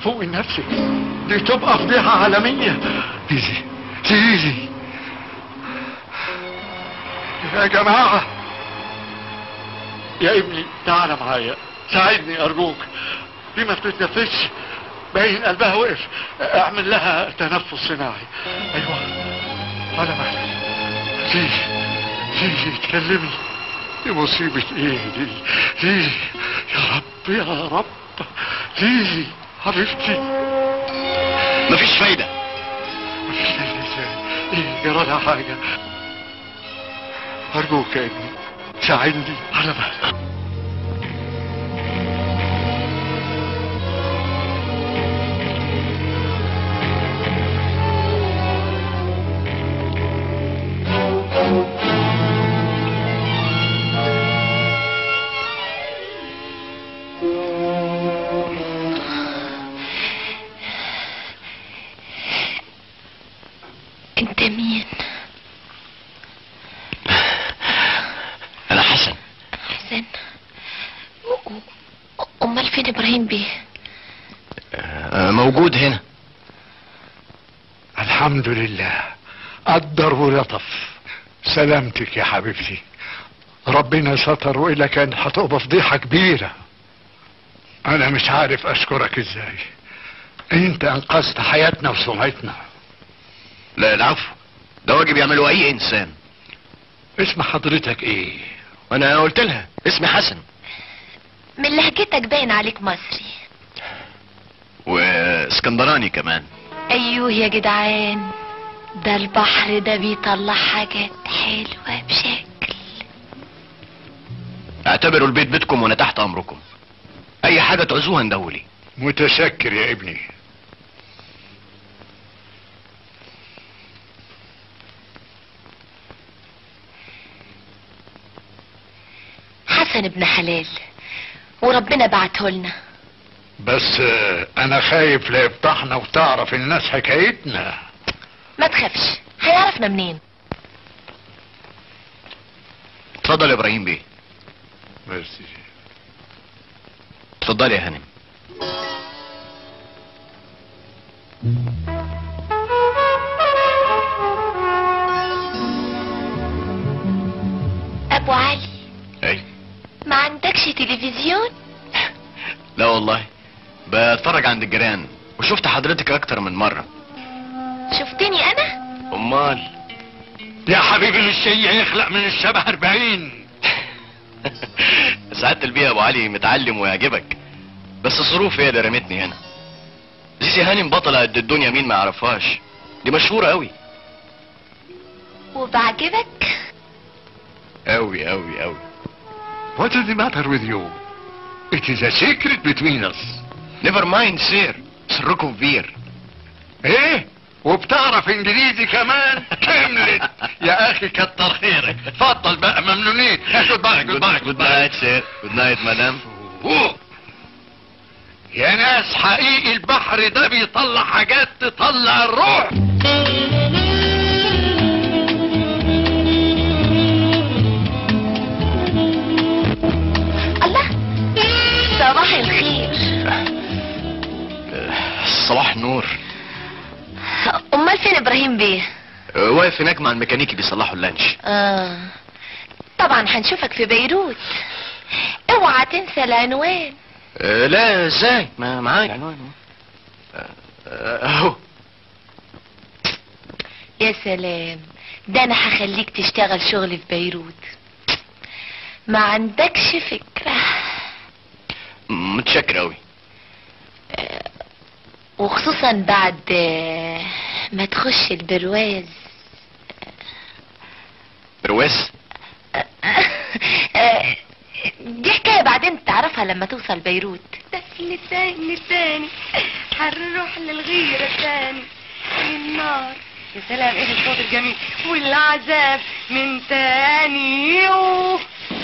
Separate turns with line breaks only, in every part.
فوقي نفسك دي تبقى فضيحة عالمية زيزي زيزي يا جماعة يا ابني تعال معايا ساعدني ارجوك دي ما بتتنفسش باين قلبها وقف اعمل لها تنفس صناعي ايوه على مهلك زيزي زيزي اتكلمي دي مصيبة ايه دي زيزي يا رب يا رب زيزي حبيبتي
مفيش فايدة
مفيش فايدة ازاي ايه جرى لها حاجة ارجوك يا ابني ساعدني على مهلك
انت مين
انا حسن
حسن و- و- امال فين ابراهيم بيه
آه، موجود هنا
الحمد لله قدر ولطف سلامتك يا حبيبتي ربنا ستر والا كان هتبقى فضيحة كبيرة انا مش عارف اشكرك ازاي انت انقذت حياتنا وسمعتنا
لا العفو ده واجب يعمله اي انسان
اسم حضرتك ايه
وانا قلت لها اسمي حسن
من لهجتك باين عليك مصري
واسكندراني كمان
ايوه يا جدعان ده البحر ده بيطلع حاجات حلوة بشكل
اعتبروا البيت بيتكم وانا تحت امركم اي حاجة تعوزوها ندولي
متشكر يا ابني
حسن ابن حلال وربنا بعته لنا
بس آه، انا خايف لا يفضحنا وتعرف الناس حكايتنا
ما تخافش هيعرفنا منين
اتفضل يا ابراهيم بيه
ميرسي
اتفضل يا هانم
ابو علي
اي
ما عندكش تلفزيون
لا والله بتفرج عند الجيران وشفت حضرتك اكتر من مرة
شفتني انا
امال
يا حبيبي الشيء يخلق من الشبه اربعين
سعادة البيه ابو علي متعلم ويعجبك بس الظروف هي اللي رمتني هنا زيزي هانم بطلة قد الدنيا مين ما يعرفهاش دي مشهورة قوي
وبعجبك
قوي قوي قوي
What is the matter with you? It is a secret between us.
نيفر مايند سير سركم كبير
ايه وبتعرف انجليزي كمان كملت يا اخي كتر خيرك اتفضل بقى ممنونين جود باي جود باي
جود نايت سير جود نايت مدام
أوه. يا ناس حقيقي البحر ده بيطلع حاجات تطلع الروح
الله صباح الخير
صباح النور
امال فين ابراهيم بيه
أه، واقف هناك مع الميكانيكي بيصلحوا اللانش
اه طبعا هنشوفك في بيروت اوعى تنسى العنوان
أه، لا ازاي ما معايا العنوان أه، أه، اهو
يا سلام ده انا هخليك تشتغل شغل في بيروت ما عندكش فكرة
متشكر قوي
وخصوصا بعد آه، ما تخش البرواز
برواز
آه، دي حكاية بعدين تعرفها لما توصل بيروت بس لساني لساني هنروح للغيرة تاني للنار يا سلام ايه الصوت الجميل والعذاب من تاني يوم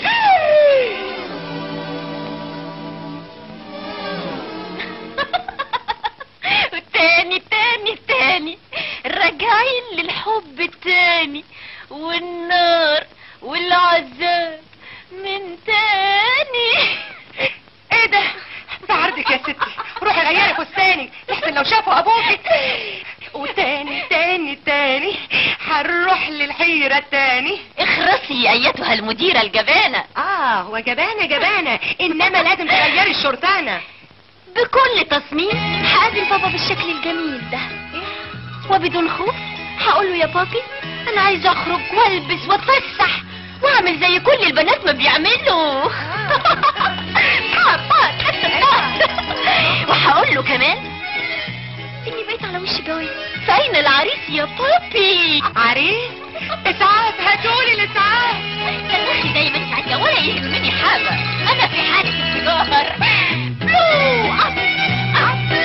تاني تاني تاني راجعين للحب التاني والنار والعذاب من تاني ايه ده ده عرضك يا ستي روحي غيري فستانك لحسن لو شافوا ابوكي وتاني تاني تاني هنروح للحيرة تاني
اخرسي ايتها المديرة الجبانة
اه وجبانة جبانة انما لازم تغيري الشرطانة
بكل تصميم هقابل بابا بالشكل الجميل ده وبدون خوف هقول له يا بابي انا عايزه اخرج والبس واتفسح واعمل زي كل البنات ما بيعملوا وهقول له كمان اني بقيت على وش جواز فاين العريس يا بابي
عريس اسعاف هاتولي الاسعاف
تنخي زي ما انت عايزه ولا يهمني حاجه انا في حاله انفجار لو أب- أب-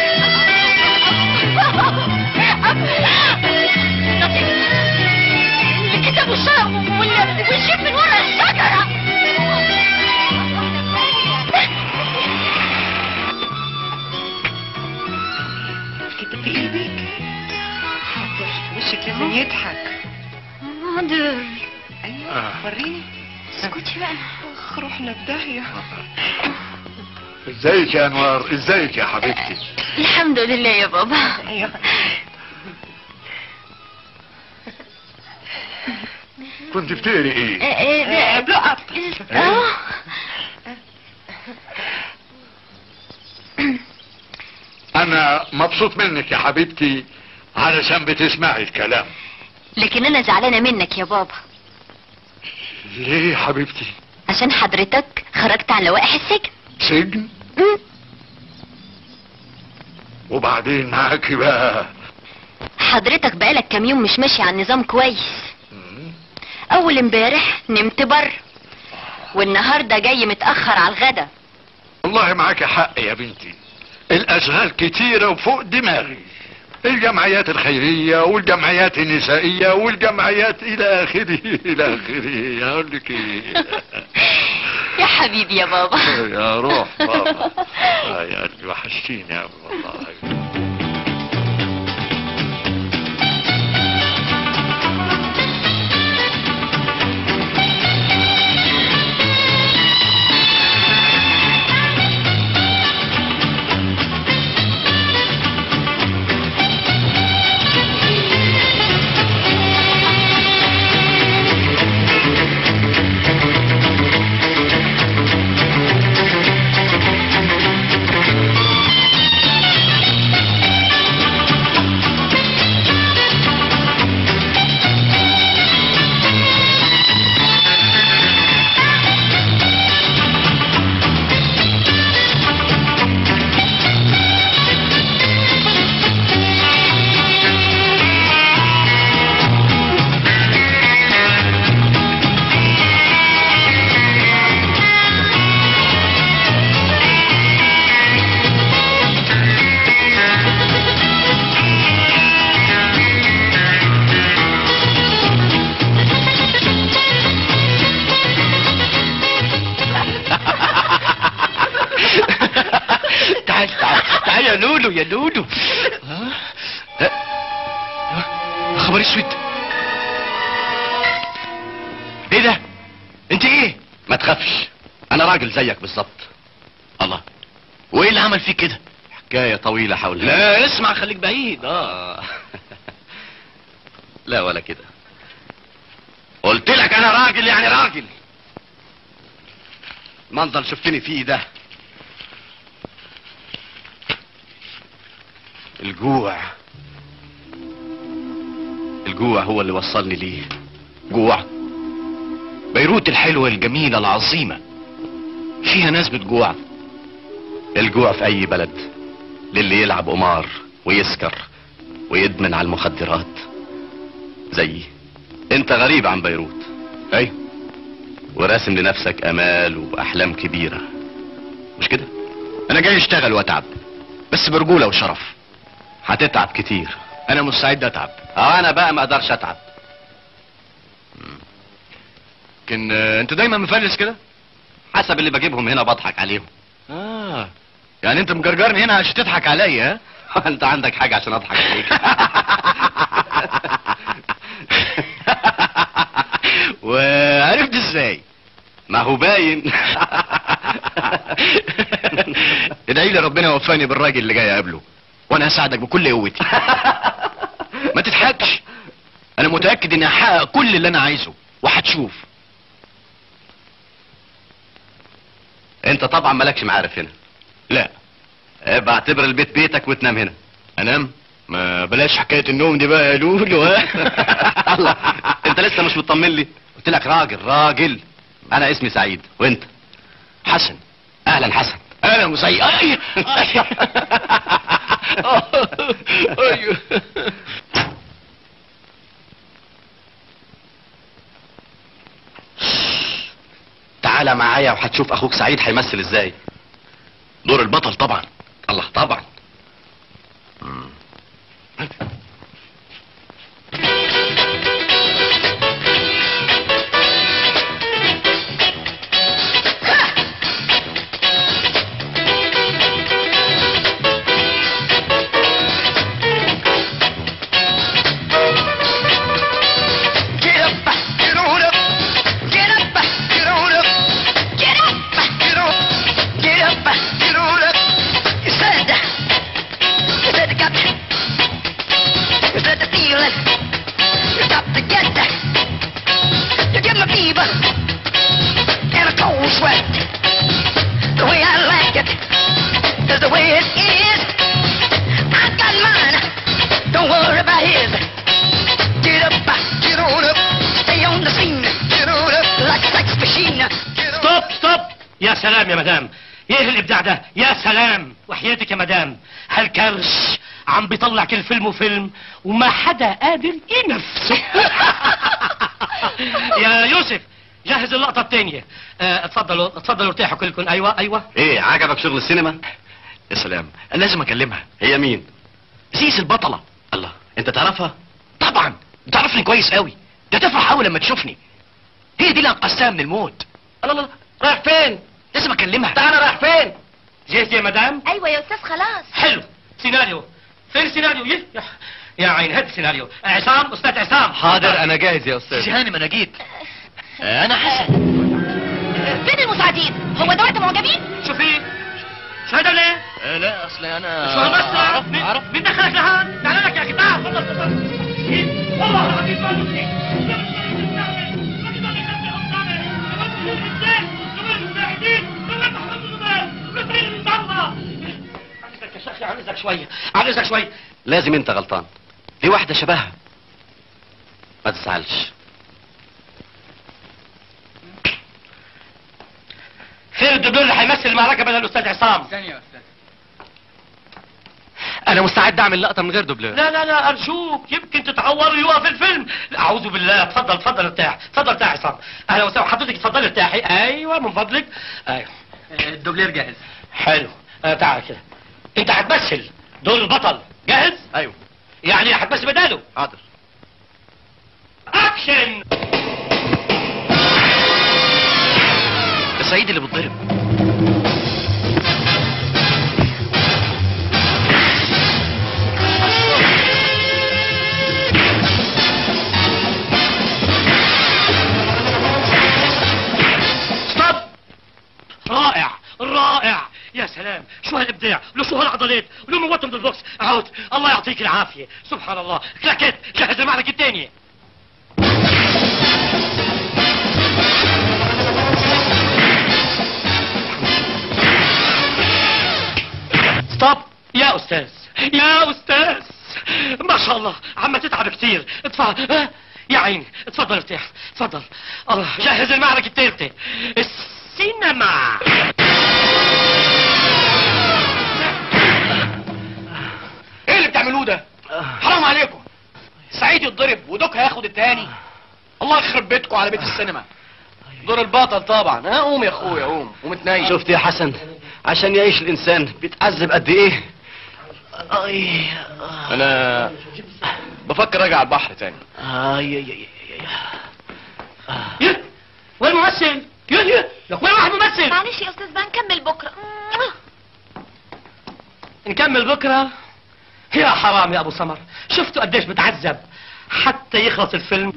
اللي كتبوا الشرع واللي والشيف من ورا الشجره
كتب في ايدك حاضر وشك لازم يضحك
حاضر
ايوه
آه.
وريني
اسكتي بقى
اخ روحنا في داهية
ازيك يا انوار ازيك يا حبيبتي
الحمد لله يا بابا
ايوه
كنت بتقري ايه
آه، بلو اب
اه
انا مبسوط منك يا حبيبتي علشان بتسمعي الكلام
لكن انا زعلانه منك يا بابا
ليه يا حبيبتي
عشان حضرتك خرجت عن لوائح السجن
سجن
مم.
وبعدين معاكي بقى
حضرتك بقالك كام يوم مش ماشي على النظام كويس
مم.
اول امبارح نمت بره والنهارده جاي متاخر على الغدا
والله معاك حق يا بنتي الاشغال كتيرة وفوق دماغي الجمعيات الخيرية والجمعيات النسائية والجمعيات الى اخره الى اخره اقول لك ايه
يا حبيبي يا بابا
يا روح بابا آه يا قلبي وحشتيني يا أبو والله
تعال تعال تعال يا لولو يا لولو ها؟ ها؟ ها؟ خبر اسود ايه ده انت ايه ما تخافش انا راجل زيك بالظبط الله وايه اللي عمل فيك كده حكايه طويله حول لا اسمع خليك بعيد اه لا ولا كده قلت لك انا راجل يعني راجل المنظر اللي شفتني فيه ده الجوع الجوع هو اللي وصلني ليه جوع بيروت الحلوة الجميلة العظيمة فيها ناس بتجوع الجوع في اي بلد للي يلعب قمار ويسكر ويدمن على المخدرات زيي انت غريب عن بيروت اي وراسم لنفسك امال واحلام كبيرة مش كده انا جاي اشتغل واتعب بس برجولة وشرف هتتعب كتير انا مستعد اتعب اه انا بقى ما اقدرش اتعب مم. لكن آه، انت دايما مفلس كده حسب اللي بجيبهم هنا بضحك عليهم اه يعني انت مجرجرني هنا عشان تضحك عليا ها؟ انت عندك حاجة عشان اضحك عليك وعرفت ازاي ما هو باين ادعي لي ربنا يوفقني بالراجل اللي جاي اقابله وانا هساعدك بكل قوتي ما تضحكش انا متاكد اني هحقق كل اللي انا عايزه وهتشوف
انت طبعا مالكش معارف هنا
لا
ابقى اعتبر البيت بيتك وتنام هنا
انام ما بلاش حكايه النوم دي بقى يا لولو ها
الله انت لسه مش مطمن لي قلت لك راجل راجل انا اسمي سعيد وانت
حسن
اهلا حسن
انا مسيء أي. أيوه.
تعالى معايا وهتشوف اخوك سعيد هيمثل ازاي
دور البطل طبعا
الله طبعا
Get up, get on up, get up, get on up, get up, get on, get up, get on up. You said, you said you got, you said the feeling, you got to get that. You give me fever and a cold sweat. The way I like it is the way it is. I got mine, don't worry about his. Get up, get on up, stay on the scene. Get on up like a sex machine. Get on
ستوب ستوب يا سلام يا مدام ايه الابداع ده يا سلام وحياتك يا مدام هالكرش عم بيطلع كل فيلم وفيلم وما حدا قادر ينفسه يا يوسف جهز اللقطة الثانية اه اتفضلوا اتفضلوا ارتاحوا كلكم ايوه ايوه
ايه عجبك شغل السينما
يا سلام انا لازم اكلمها
هي مين
سيس البطله
الله انت تعرفها
طبعا تعرفني كويس قوي ده تفرح قوي لما تشوفني هي دي اللي انقذتها من الموت الله الله رايح فين لازم اكلمها
تعالى رايح فين جهز يا مدام
ايوه يا استاذ خلاص
حلو سيناريو فين السيناريو يه يا- يا عين هات السيناريو عصام استاذ عصام
حاضر انا جاهز يا استاذ
هانم انا جيت انا حسن
فين المساعدين هو ده وقت معجبين
شوفي شو هذا ليه
آه، لا اصل انا
شو هالمسرح
عرفني
مين-
عرفني
مين دخلك لهان تعال لك يا اخي تعال تفضل تفضل إيه؟ والله العظيم ما بدي. عايزك يا شيخي عايزك شويه عايزك شويه
لازم انت غلطان دي واحده شبهها ما تزعلش
فين الدبلور اللي هيمثل المعركه بدل الاستاذ عصام
انا مستعد اعمل لقطه من غير دوبلور
لا لا لا ارجوك يمكن تتعور ويقف الفيلم اعوذ بالله اتفضل اتفضل ارتاح اتفضل ارتاح يا عصام اهلا وسهلا حضرتك اتفضل ارتاحي ايوه من فضلك ايوه
الدوبلير جاهز
حلو آه تعال كده انت هتمثل دور البطل جاهز
ايوه
يعني هتمثل بداله
حاضر
اكشن
ده سعيد اللي بتضرب
ستوب رائع رائع يا سلام شو هالابداع لو شو هالعضلات لو موتهم بالبوكس عود الله يعطيك العافيه سبحان الله كلاكيت جهز المعركه الثانيه ستوب يا استاذ يا استاذ ما شاء الله عم تتعب كثير ادفع ها؟ يا عيني اتفضل ارتاح اتفضل الله جهز المعركة الثالثة السينما
ايه اللي بتعملوه ده حرام عليكم سعيد يتضرب ودوك هياخد التاني الله يخرب بيتكم على بيت السينما دور البطل طبعا ها قوم يا اخويا قوم قوم اتنين
شفت يا حسن عشان يعيش الانسان بيتعذب قد ايه
انا بفكر ارجع البحر تاني
يه وين الممثل يه يه لك وين واحد ممثل
معلش يا استاذ بقى نكمل بكره
نكمل بكرة يا حرام يا ابو سمر شفتوا قديش بتعذب حتى يخلص الفيلم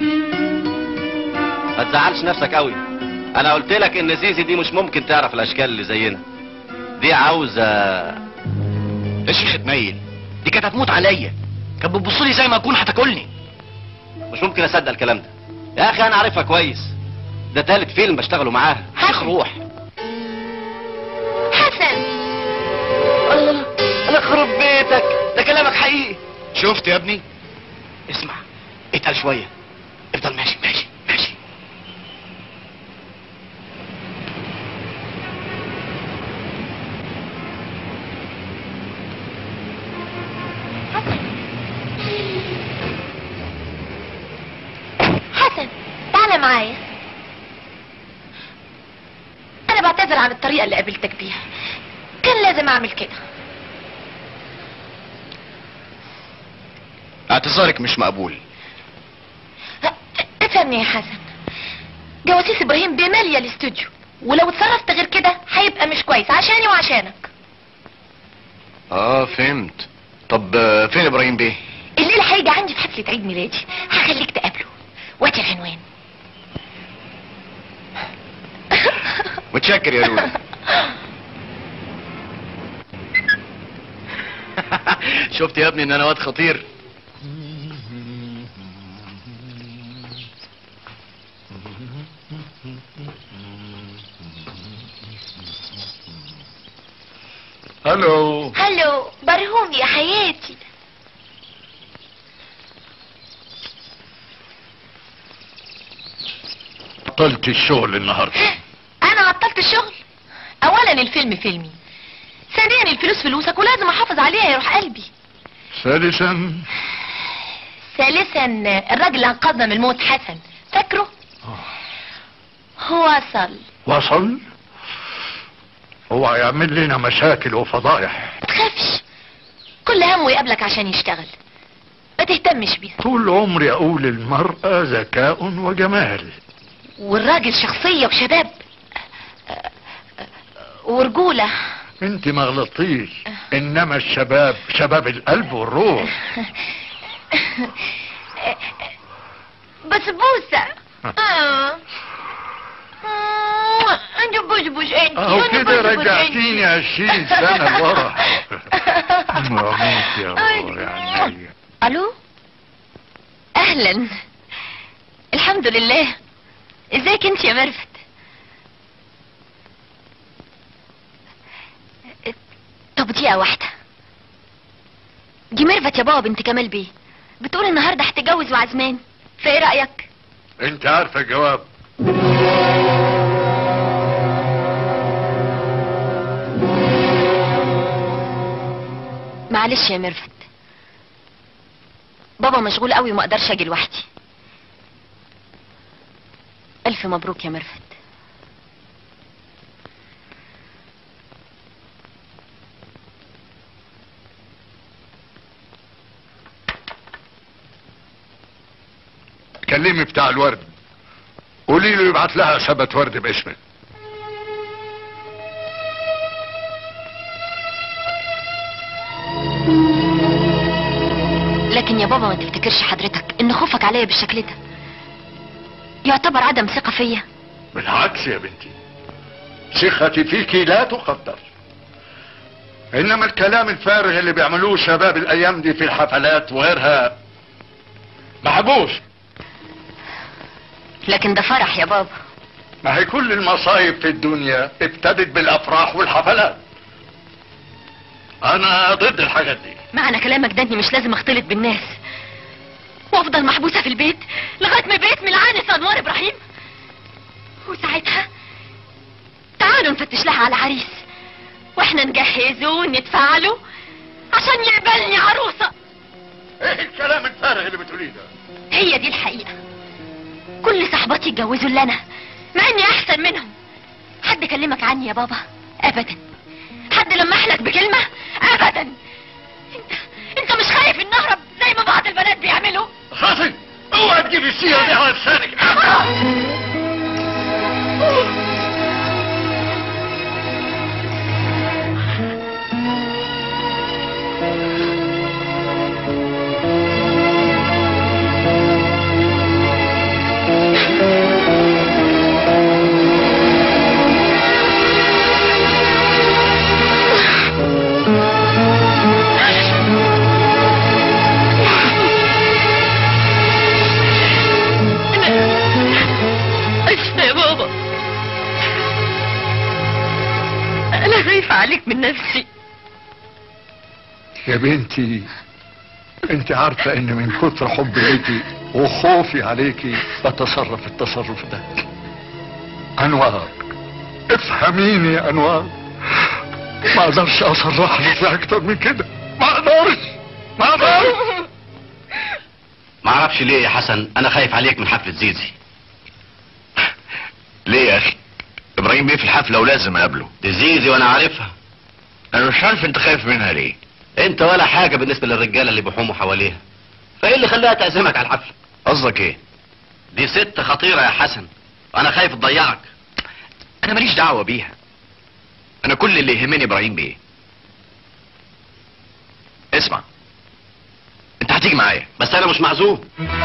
ما تزعلش نفسك قوي انا قلت لك ان زيزي دي مش ممكن تعرف الاشكال اللي زينا دي عاوزة
يا شيخ اتنيل دي كانت هتموت عليا كانت بتبص لي زي ما اكون هتاكلني
مش ممكن اصدق الكلام ده يا اخي انا عارفها كويس ده تالت فيلم بشتغله معاها
شيخ روح
حسن
الله انا خرب بيتك ده كلامك حقيقي
شفت يا ابني اسمع اتقل شويه افضل ماشي ماشي ماشي
حسن تعالى معايا انا بعتذر عن الطريقة اللي قابلتك بيها كان لازم اعمل كده
اعتذارك مش مقبول
افهمني يا حسن جواسيس ابراهيم بمالية الاستوديو ولو اتصرفت غير كده هيبقى مش كويس عشاني وعشانك
اه فهمت طب آه، فين ابراهيم بيه
الليلة هيجي عندي في حفلة عيد ميلادي هخليك تقابله وادي العنوان
متشكر يا لولو شفت يا ابني ان انا واد خطير
الو
هلو برهوم يا حياتي
بطلت الشغل النهارده
انا عطلت الشغل اولا الفيلم فيلمي ثانيا الفلوس فلوسك ولازم احافظ عليها يا روح قلبي
ثالثا
ثالثا الراجل اللي انقذنا من الموت حسن فاكره وصل
وصل هو هيعمل لنا مشاكل وفضايح
ما تخافش كل همه يقابلك عشان يشتغل ما تهتمش بيه
طول عمري اقول المرأة ذكاء وجمال
والراجل شخصية وشباب ورجولة
انت ما غلطتيش انما الشباب شباب القلب والروح
بس بوسة آه. آه. انت بوش بوش انت
اهو
أنا
كده
بوش بوش
رجعتيني عشرين سنة لورا اموت يا الله يعني
الو اهلا الحمد لله ازيك انت يا مرفت طب دقيقة واحدة دي ميرفت يا بابا بنت كمال بيه بتقول النهارده هتتجوز وعزمان فايه رأيك
انت عارفة الجواب
معلش يا ميرفت بابا مشغول قوي وما اقدرش اجي لوحدي الف مبروك يا ميرفت
كلمي بتاع الورد قولي له يبعت لها سبت ورد باسمك
لكن يا بابا ما تفتكرش حضرتك ان خوفك عليا بالشكل ده يعتبر عدم ثقة فيا
بالعكس يا بنتي ثقتي فيكي لا تقدر انما الكلام الفارغ اللي بيعملوه شباب الايام دي في الحفلات وغيرها محبوس
لكن ده فرح يا بابا
ما هي كل المصايب في الدنيا ابتدت بالافراح والحفلات انا ضد الحاجات دي
معنى كلامك ده اني مش لازم اختلط بالناس وافضل محبوسة في البيت لغاية ما بيت من العانس انوار ابراهيم وساعتها تعالوا نفتش لها على عريس واحنا نجهزه وندفع له عشان يقبلني عروسة
ايه الكلام الفارغ اللي بتقوليه ده
هي دي الحقيقة كل صحباتي اتجوزوا اللي انا مع اني احسن منهم حد كلمك عني يا بابا ابدا حد لمح لك بكلمة ابدا انت انت مش خايف ان اهرب زي ما بعض البنات بيعملوا
خاطر اوعى تجيبي السيرة دي على لسانك
من نفسي
يا بنتي انت عارفة ان من كتر حبي ليكي وخوفي عليكي بتصرف التصرف ده انوار افهميني يا انوار ما اقدرش اصرح لك اكتر من كده ما اقدرش ما اقدرش
ما اعرفش ليه يا حسن انا خايف عليك من حفلة زيزي
ليه يا اخي ابراهيم بيه في الحفله ولازم اقابله
دي زيزي وانا عارفها
انا مش عارف انت خايف منها ليه
انت ولا حاجة بالنسبة للرجالة اللي بيحوموا حواليها فايه اللي خلاها تعزمك على الحفلة
قصدك ايه
دي ست خطيرة يا حسن انا خايف تضيعك
انا ماليش دعوه بيها انا كل اللي يهمني ابراهيم بيه اسمع انت هتيجي معايا
بس انا مش معزوم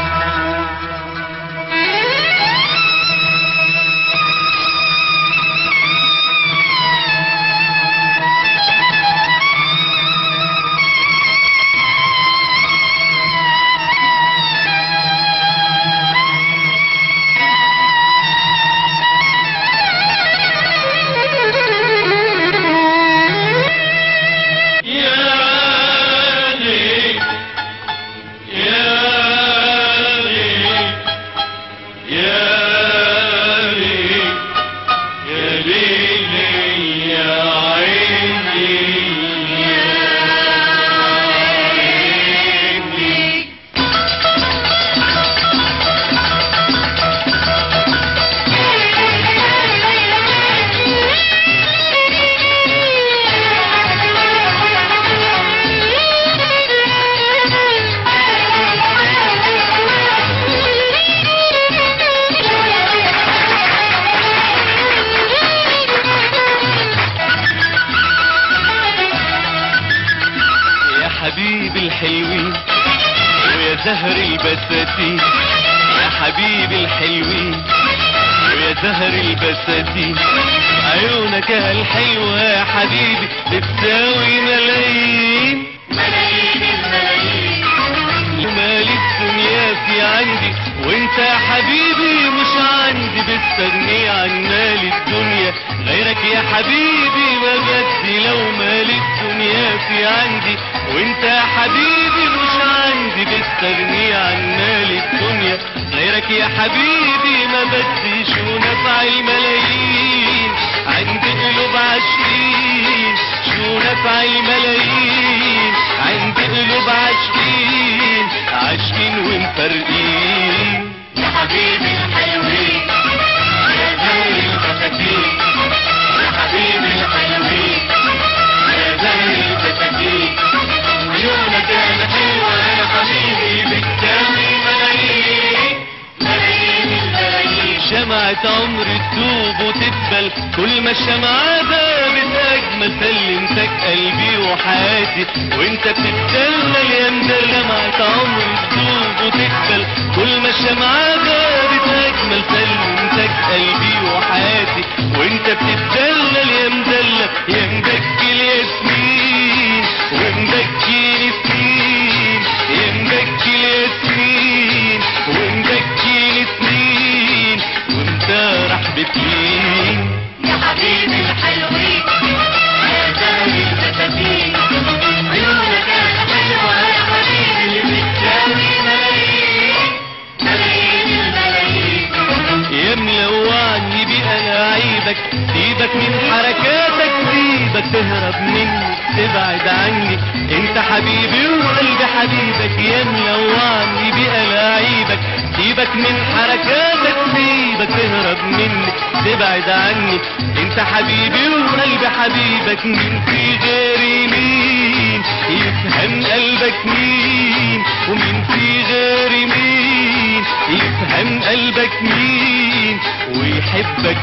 يا حبيبي الحلوين ويا زهر البساتين يا حبيبي الحلوين ويا زهر البساتين عيونك الحلوة يا حبيبي بتساوي ملايين ملايين الملايين ومال الدنيا في عندي وانت يا حبيبي مش عندي بستغني عن مال الدنيا غيرك يا حبيبي ما بدي لو مال الدنيا في عندي وانت يا حبيبي مش عندي بستغني عن مال الدنيا غيرك يا حبيبي ما بدي شو نفع الملايين عندي قلوب عاشقين شو نفع الملايين عندي قلوب عاشقين عاشقين ومفرقين يا حبيبي الحلوين يا زهر البساتين يا حبيبي الحلوين يا زهر البساتين عيونك الحلوة يا حبيبي بتساوي ملايين ملايين الملايين شمعة عمر تدوب وتدبل كل ما الشمعة دابت أجمل سلمتك قلبي وحياتي وانت بتتدلل يا مدلل شمعة عمر تدوب وتدبل كل ما الشمعة دابت أجمل سلمتك قلبي وحياتي وانت بتتدلل يا مدلل يا مدكي الياسمين ومدكي سنين يا مدكي الياسمين ومدكي سنين وانت راح بتلين يا حبيبي الحلوين يا زهر البساتين عيونك الحلوة يا حبيبي بتساوي ملايين ملايين الملايين يا ملوعني بألاعيبك سيبك من حركاتك سيبك تهرب مني تبعد عني انت حبيبي وقلبي حبيبك يا ملوعني بألاعيبك سيبك من حركاتك سيبك تهرب مني تبعد عني انت حبيبي وقلبي حبيبك مين في غيري مين يفهم قلبك مين ومين في غيري مين يفهم قلبك مين ويحبك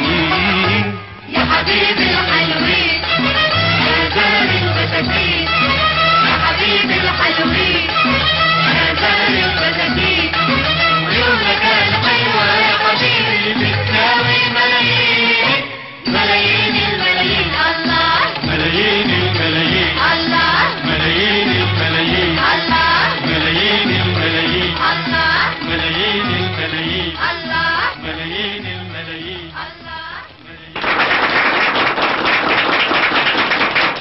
بحنين يا حبيبي الحلوين يا زهر البساتين يا حبيبي الحلوين يا زهر البساتين عيونك الحلوة يا حبيبي بتساوي ملايين ملايين الملايين الله ملايين الملايين الله ملايين الملايين الله ملايين الملايين الله ملايين الملايين الله ملايين الملايين الله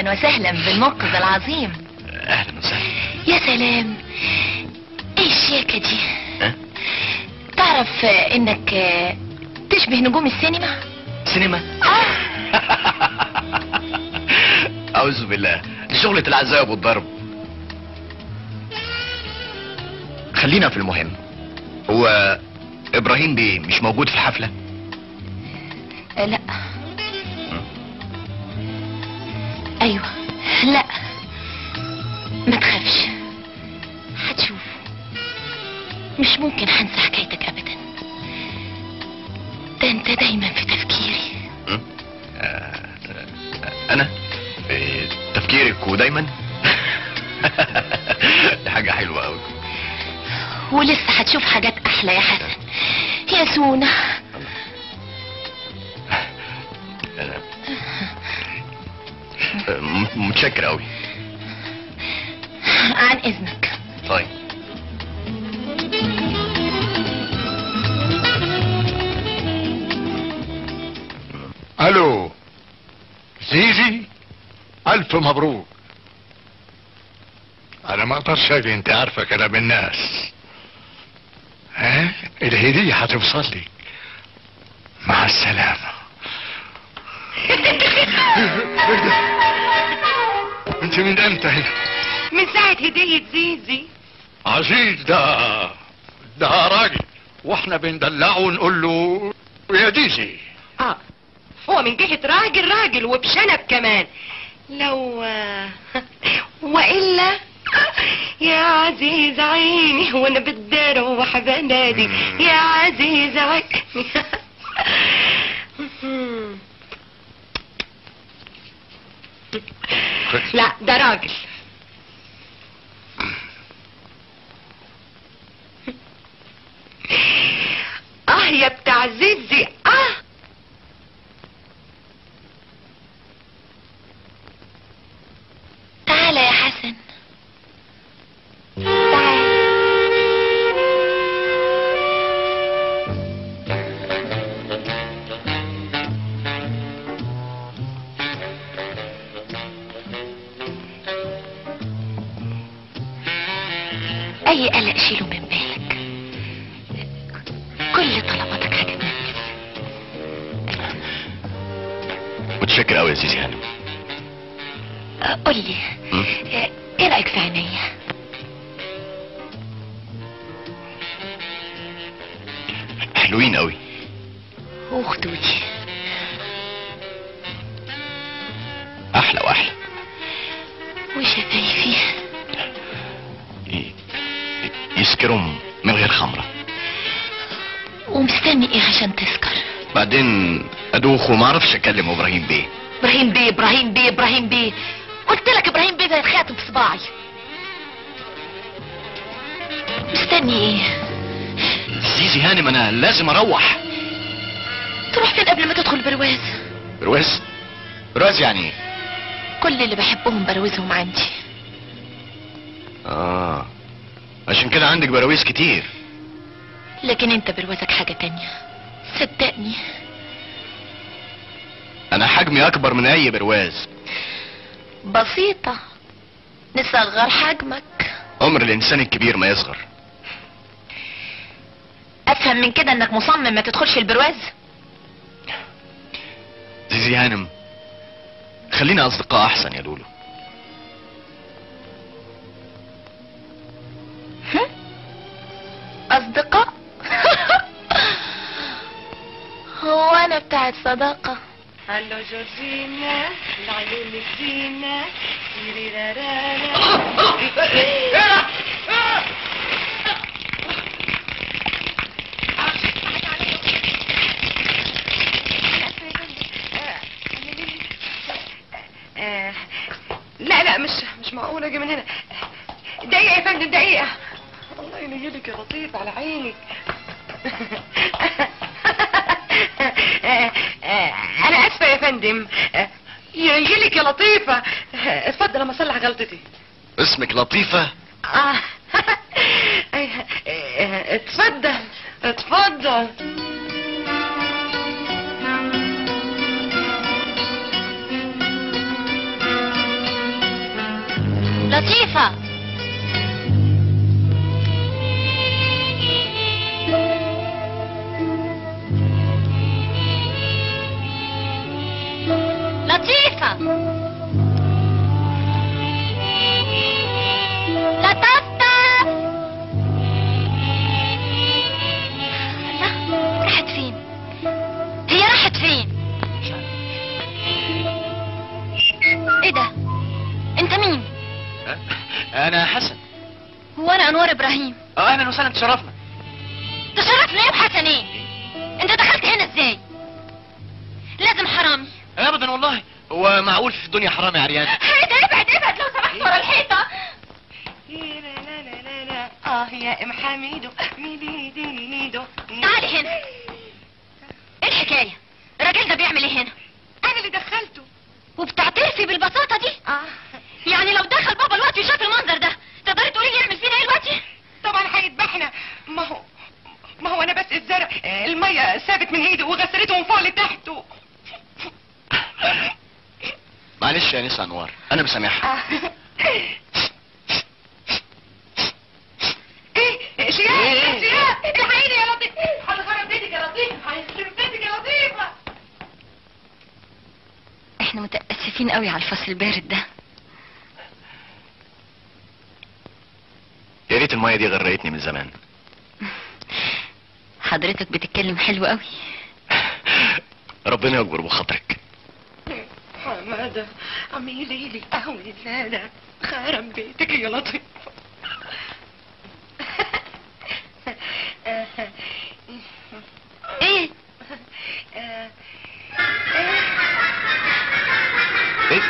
اهلا وسهلا بالمنقذ العظيم
اهلا وسهلا
يا سلام ايه الشياكة دي
ها؟
تعرف آه، انك آه، تشبه نجوم السينما
سينما
اه
اعوذ بالله دي شغلة العذاب والضرب خلينا في المهم هو ابراهيم بيه مش موجود في الحفلة
آه، لا ايوه لا ما تخافش هتشوف مش ممكن هنسى حكايتك ابدا ده انت دايما في تفكيري
م? آه، انا إيه، تفكيرك ودايما دي حاجة حلوة قوي
ولسه هتشوف حاجات احلى يا حسن يا سونا
أنا م- متشكر قوي
عن اذنك
طيب
الو زيزي الف مبروك انا ما اقدرش اجي انت عارفه كلام الناس ها الهديه هتوصل لي مع السلامه انت من امتى هنا
من ساعة هدية زيزي
عزيز ده ده راجل واحنا بندلعه ونقول له يا ديزي
اه هو من جهة راجل راجل وبشنب كمان لو والا يا عزيز عيني وانا بالدار وحبنادي يا عزيز عيني لا ده راجل اه يا بتاع زيزي اه تعال يا حسن تعال اي قلق شيله من بالك كل طلباتك هتتنفذ
متشكر قوي يا سيسي هانم
أه، قول لي
م?
أه، ايه رايك في عينيا
حلوين قوي
وخدودي
احلى واحلى
وشفايفي
ي- يسكرهم من غير خمرة
ومستني ايه عشان تسكر
بعدين ادوخ وما اعرفش اكلم ابراهيم بيه
ابراهيم بيه ابراهيم بيه ابراهيم بيه قلت لك ابراهيم بيه ده الخاتم في صباعي مستني ايه
زيزي هانم انا لازم اروح
تروح فين قبل ما تدخل برواز
برواز برواز يعني إيه؟
كل اللي بحبهم بروزهم عندي
اه عشان كده عندك براويز كتير
لكن انت بروازك حاجة تانية صدقني
انا حجمي اكبر من اي برواز
بسيطة نصغر حجمك
عمر الانسان الكبير ما يصغر
افهم من كده انك مصمم ما تدخلش البرواز
زيزي هانم خلينا اصدقاء احسن يا لولو
هم؟ اصدقاء هو انا بتاعت صداقة هلو جورجينا العيون الزينة لا لا مش مش معقول اجي من هنا دقيقة يا فندم دقيقة الله ينيلك يا لطيف على عينك انا اسفة يا فندم ينيلك يا لطيفة اتفضل اما اصلح غلطتي
اسمك لطيفة
آه. اتفضل اتفضل
لطيفة لطيفة لطفطف لا راحت فين هي راحت فين ايه ده انت مين
انا حسن
هو انا انوار ابراهيم
اه اهلا وسهلا تشرفنا
تشرفنا ايه وحسن ايه انت دخلت هنا ازاي لازم حرامي
ابدا والله هو معقول في الدنيا حرام يا عريان
ابعد ابعد ابعد لو سمحت ورا الحيطه
لا لا لا لا لا اه يا ام حميدو ميدي ميدو
تعالي هنا ايه الحكايه الراجل ده بيعمل ايه هنا
انا اللي دخلته
وبتعترفي بالبساطه دي
اه
يعني لو دخل بابا الوقت وشاف المنظر ده تقدري تقولي لي يعمل فينا ايه دلوقتي
طبعا هيذبحنا ما هو ما هو انا بس الزرع الميه سابت من ايده وغسلته من فوق لتحت و-
معلش يا نسا انوار انا مسامحها
آه. ايه شياب شياب الحقيني يا لطيف هتخرب بيتك يا لطيف هيخرب بيتك يا لطيفه
احنا متاسفين قوي على الفصل البارد ده
يا ريت المايه دي غرقتني من زمان
حضرتك بتتكلم حلو قوي
ربنا يكبر بخاطرك
حماده عميلي لي قهوه ساده خرب بيتك يا لطيف
ايه
ايه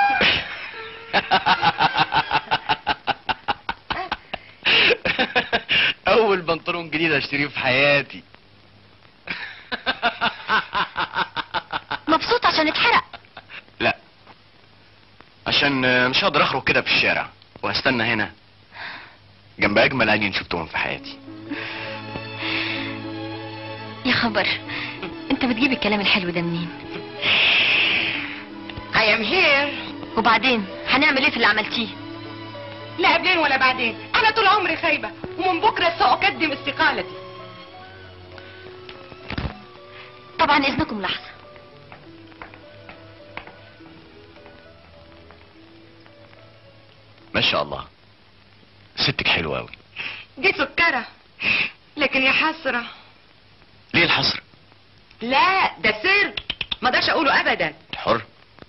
اول بنطلون جديد اشتريه في حياتي
مبسوط عشان اتحرق
لا عشان آه، مش هقدر اخرج كده في الشارع وهستنى هنا جنب اجمل عينين شفتهم في حياتي
يا خبر انت بتجيب الكلام الحلو ده منين
I am here
وبعدين هنعمل ايه في اللي عملتيه
لا قبلين ولا بعدين انا طول عمري خايبه ومن بكره ساقدم استقالتي
طبعا اذنكم لحظه
ما شاء الله ستك حلوة قوي
دي سكره لكن يا حسره
ليه الحصر
لا ده سر ما اقدرش اقوله ابدا
حر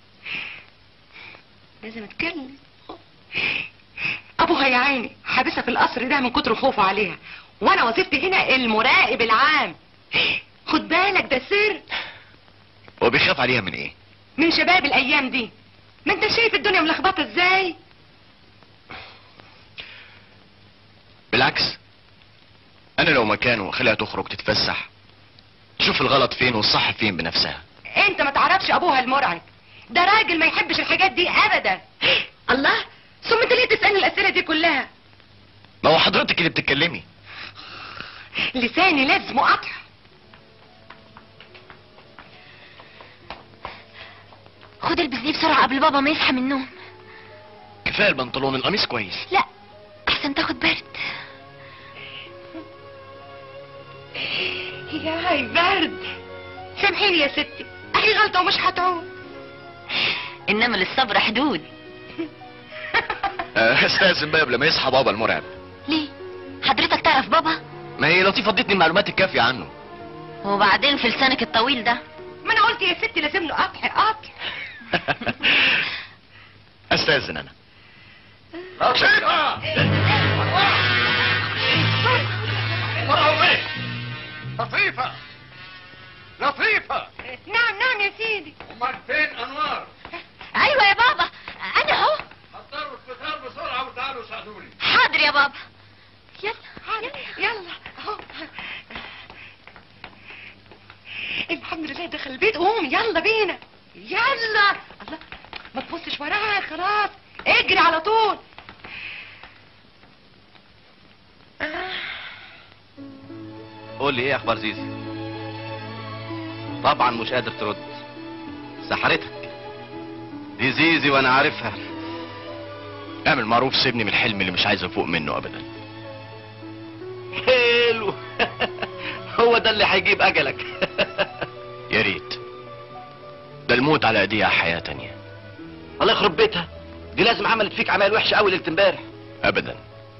لازم اتكلم ابوها يا عيني حابسها في القصر ده من كتر خوفه عليها وانا وظيفتي هنا المراقب العام خد بالك ده سر
هو بيخاف عليها من ايه
من شباب الايام دي ما انت شايف الدنيا ملخبطه ازاي
بالعكس انا لو مكانه خليها تخرج تتفسح تشوف الغلط فين والصح فين بنفسها
انت ما تعرفش ابوها المرعب ده راجل ما يحبش الحاجات دي ابدا الله ثم انت ليه تسالني الاسئله دي كلها
ما هو حضرتك اللي بتتكلمي
لساني لازم قطع
خد البس دي بسرعه قبل بابا ما يصحى من النوم
كفايه البنطلون القميص كويس
لا احسن تاخد برد
يا هاي برد سامحيني يا ستي اهي غلطه ومش هتعود
انما للصبر حدود
آه، استاذن بقى قبل ما يصحى بابا المرعب
ليه حضرتك تعرف بابا
ما هي لطيفه ادتني المعلومات الكافيه عنه
وبعدين في لسانك الطويل ده
ما انا قلت يا ستي لازم له قطع قطع
استاذن انا
لطيفة وراهم ايه لطيفة لطيفة
نعم نعم يا سيدي
امال فين انوار
ايوه يا بابا انا اهو
حضروا الفطار بسرعة وتعالوا ساعدوني
حاضر يا بابا يلا
يلا اهو الحمد لله دخل البيت قوم يلا بينا يلا الله ما تبصش وراها خلاص اجري على طول
قول لي ايه اخبار زيزي طبعا مش قادر ترد سحرتك دي زيزي وانا عارفها
اعمل معروف سيبني من الحلم اللي مش عايز افوق منه ابدا
حلو هو ده اللي هيجيب اجلك
يا ريت ده الموت على ايديها حياة تانية
الله يخرب بيتها دي لازم عملت فيك عمال وحشه قوي ليله امبارح
ابدا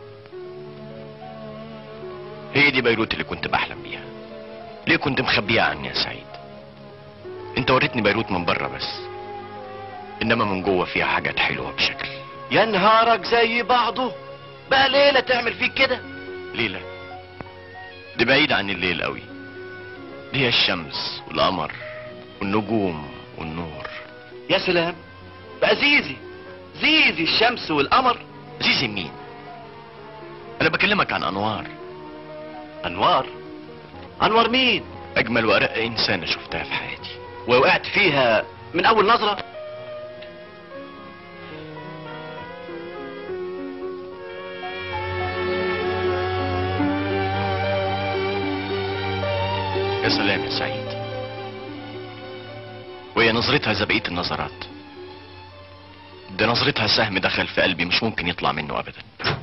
هي دي بيروت اللي كنت بحلم بيها ليه كنت مخبيها عني يا سعيد انت وريتني بيروت من بره بس انما من جوه فيها حاجات حلوه بشكل
يا نهارك زي بعضه بقى ليله تعمل فيك كده
ليلى دي بعيدة عن الليل قوي دي هي الشمس والقمر والنجوم والنور
يا سلام بقى زيزي زيزي الشمس والقمر
زيزي مين انا بكلمك عن انوار
انوار انوار مين
اجمل وارق انسانة شفتها في حياتي
ووقعت فيها من اول نظره
يا سلام يا سعيد وهي نظرتها زي بقية النظرات ده نظرتها سهم دخل في قلبي مش ممكن يطلع منه ابدا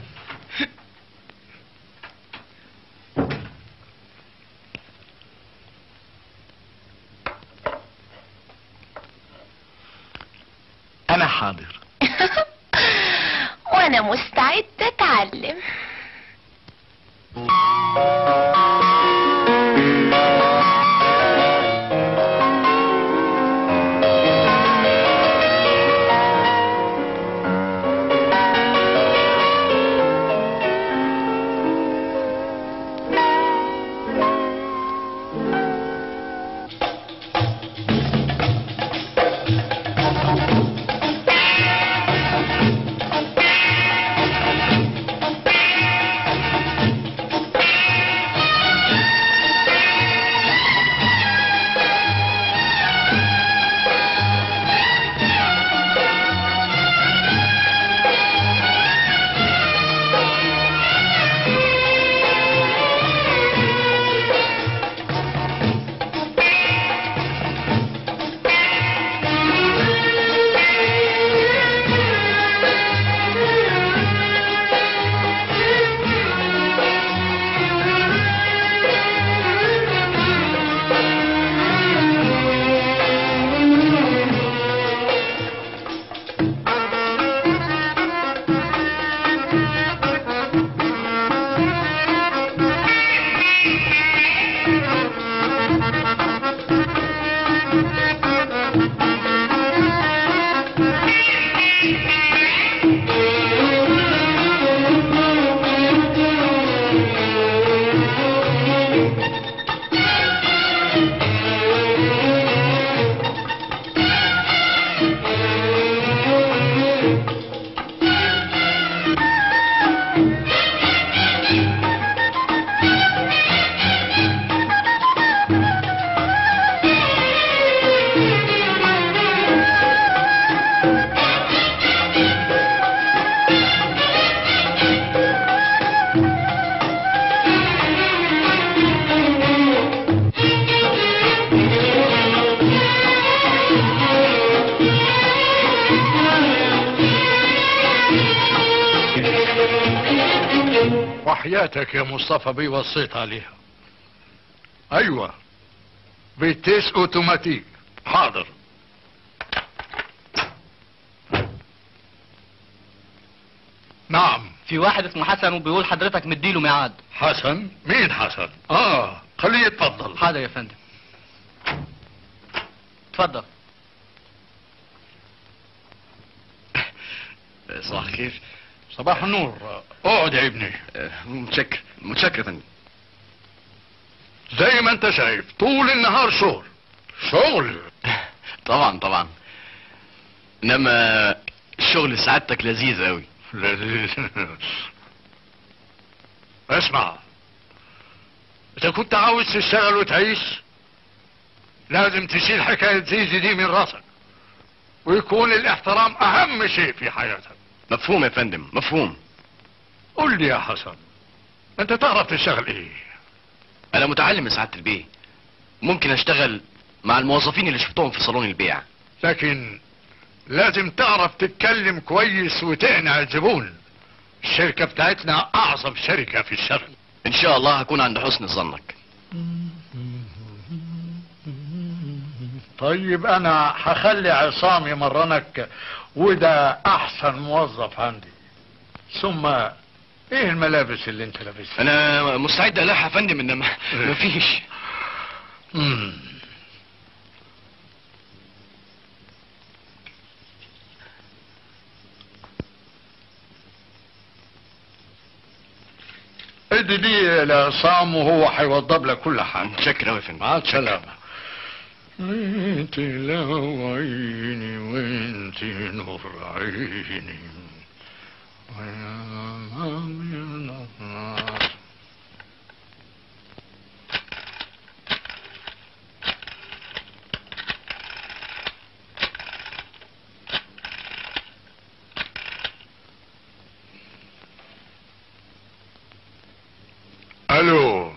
انا حاضر
وانا مستعد اتعلم
وحياتك يا مصطفى بيه وصيت عليها ايوه بتيس اوتوماتيك حاضر نعم
في واحد اسمه حسن وبيقول حضرتك مديله ميعاد
حسن مين حسن اه خليه يتفضل
حاضر يا فندم اتفضل
صباح الخير
صباح النور اقعد يا ابني
متشكر متشكر يا فندم
زي ما انت شايف طول النهار شغل شغل
طبعا طبعا انما الشغل سعادتك لذيذ قوي
لذيذ اسمع اذا كنت عاوز تشتغل وتعيش لازم تشيل حكاية زيزي دي من راسك ويكون الاحترام اهم شيء في حياتك
مفهوم يا فندم مفهوم
قول لي يا حسن انت تعرف تشتغل ايه
انا متعلم يا سعاده البيه ممكن اشتغل مع الموظفين اللي شفتهم في صالون البيع
لكن لازم تعرف تتكلم كويس وتقنع الزبون الشركة بتاعتنا أعظم شركة في الشرق
ان شاء الله هكون عند حسن ظنك
طيب أنا هخلي عصام يمرنك وده أحسن موظف عندي ثم إيه الملابس اللي أنت لابسها؟
انا مستعد الاحق يا فندم انما مفيش
مم. ادي دي لعصام وهو هيوضب لك كل حاجه
متشكر قوي يا فندم
مع السلامه انت لو عيني وانت نور عيني ويا من النار. الو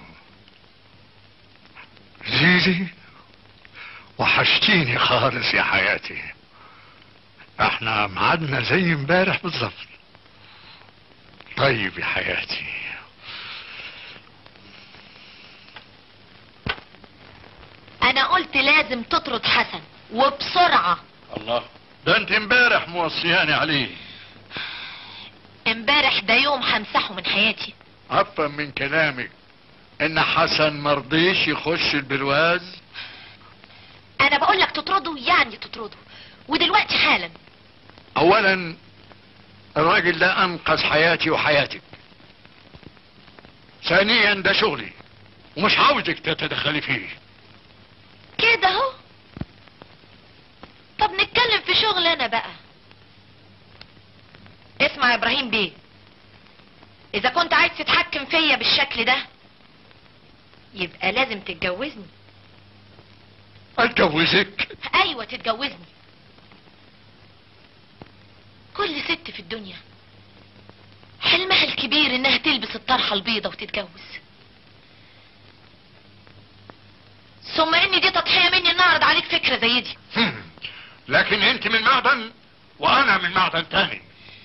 زيزي وحشتيني خالص يا حياتي احنا ميعادنا زي امبارح بالظبط طيب يا حياتي
انا قلت لازم تطرد حسن وبسرعة
الله ده انت امبارح موصياني عليه
امبارح ده يوم همسحه من حياتي
افهم من كلامك ان حسن مرضيش يخش البرواز
انا بقول لك تطرده يعني تطرده ودلوقتي حالا
اولا الراجل ده انقذ حياتي وحياتك ثانيا ده شغلي ومش عاوزك تتدخلي فيه
كده اهو طب نتكلم في شغل انا بقى اسمع يا ابراهيم بيه اذا كنت عايز تتحكم فيا بالشكل ده يبقى لازم تتجوزني
اتجوزك
ايوه تتجوزني كل ست في الدنيا حلمها الكبير انها تلبس الطرحه البيضه وتتجوز ثم ان دي تضحيه مني ان اعرض عليك فكره زي دي
هم. لكن انت من معدن وانا من معدن تاني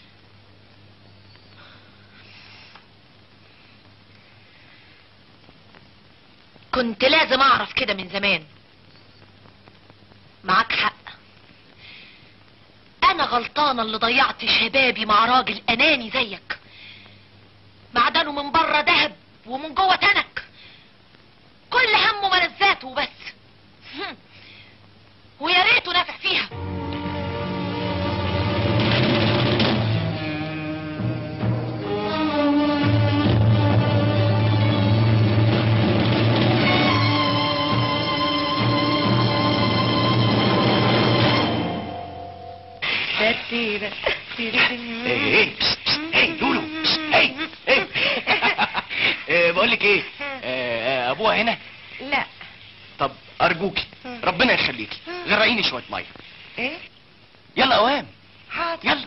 كنت لازم اعرف كده من زمان معاك حق انا غلطانة اللي ضيعت شبابي مع راجل اناني زيك معدنه من بره دهب ومن جوه تنك كل همه ملذاته وبس هم. ويا ريته نافع فيها
ايه ايه بس بس ايه لولو بس ايه ايه إيه، بقول لك ايه آه، ابوها هنا
لا
طب ارجوكي ربنا يخليكي غرقيني شويه ميه
ايه
يلا اوام
حاضر
يلا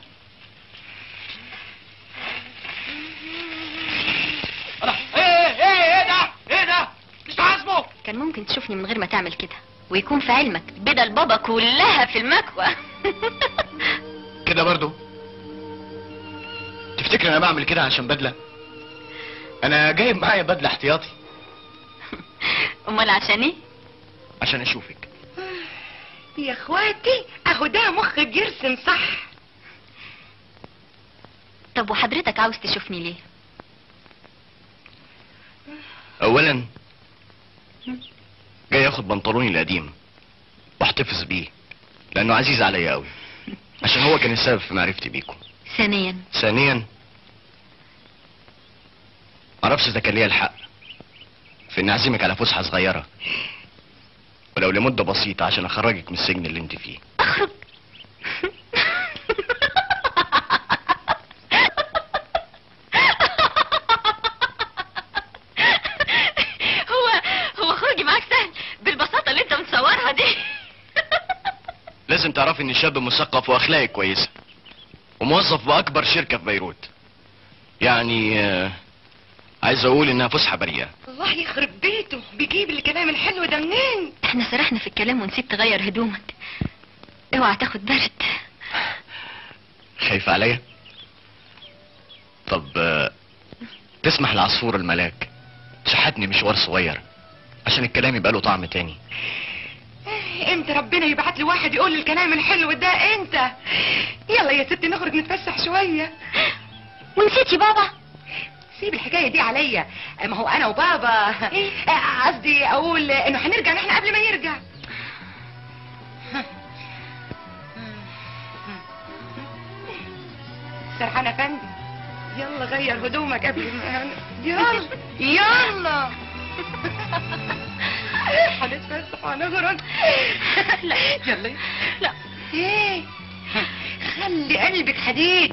الله ايه ايه ايه ده ايه ده مش عازمه
كان ممكن تشوفني من غير ما تعمل كده ويكون في علمك بدل بابا كلها في المكوى
كده برضو تفتكر انا بعمل كده عشان بدله انا جايب معايا بدله احتياطي
امال عشان ايه
عشان اشوفك
يا اخواتي اهو ده مخ بيرسم صح
طب وحضرتك عاوز تشوفني ليه
اولا جاي اخد بنطلوني القديم واحتفظ بيه لانه عزيز عليا قوي عشان هو كان السبب في معرفتي بيكم
ثانيا
ثانيا معرفش اذا كان ليا الحق في اني اعزمك على فسحه صغيره ولو لمده بسيطه عشان اخرجك من السجن اللي انت فيه
اخرج هو هو خروجي معاك سهل بالبساطه اللي انت متصورها دي
لازم تعرفي اني شاب مثقف واخلاقي كويسه وموظف باكبر شركه في بيروت يعني آه، عايز اقول انها فسحه بريئه
الله يخرب بيته بيجيب الكلام الحلو ده منين
احنا سرحنا في الكلام ونسيت تغير هدومك اوعى تاخد برد
خايف عليا طب آه، تسمح لعصفور الملاك تشحتني مشوار صغير عشان الكلام يبقى له طعم تاني
امتى ربنا يبعت لي واحد يقول لي الكلام الحلو ده انت يلا يا ستي نخرج نتفسح شويه
ونسيتي بابا
سيب الحكايه دي عليا ما هو انا وبابا آه، قصدي اقول انه هنرجع نحن قبل ما يرجع سرحان افندي يلا غير هدومك قبل ما يلا يلا هنتفسح وهنخرج لا يلا لا ايه خلي قلبك حديد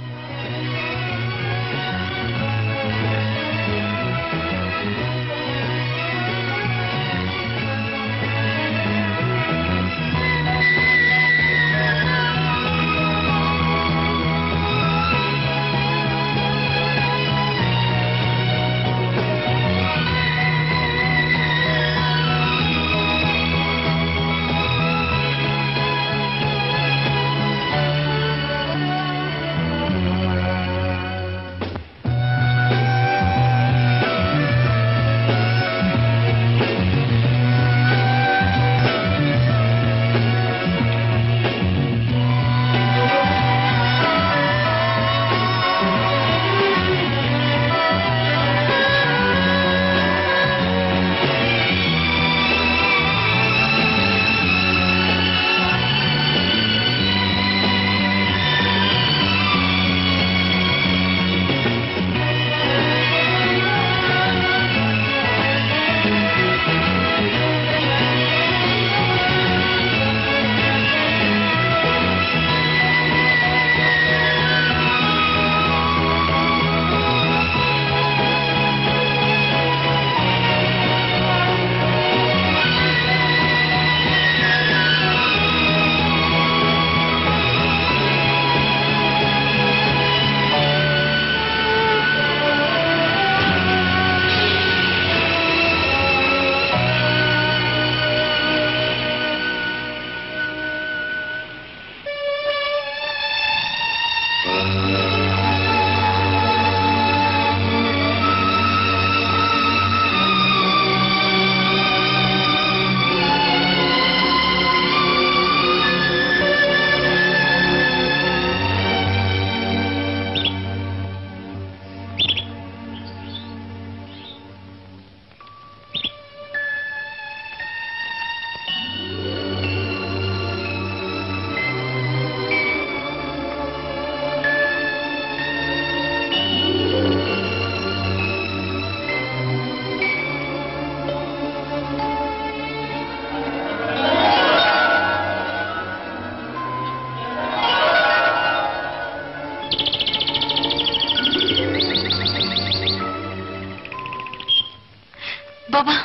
بابا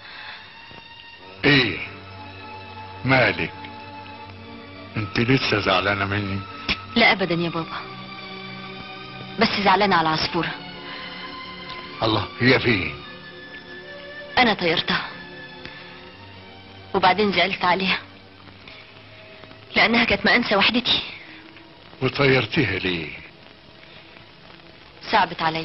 ايه مالك انت لسه زعلانه مني
لا ابدا يا بابا بس زعلانة على العصفورة
الله هي فين
انا طيرتها وبعدين زعلت عليها لانها كانت مأنسة وحدتي
وطيرتيها ليه
صعبت عليا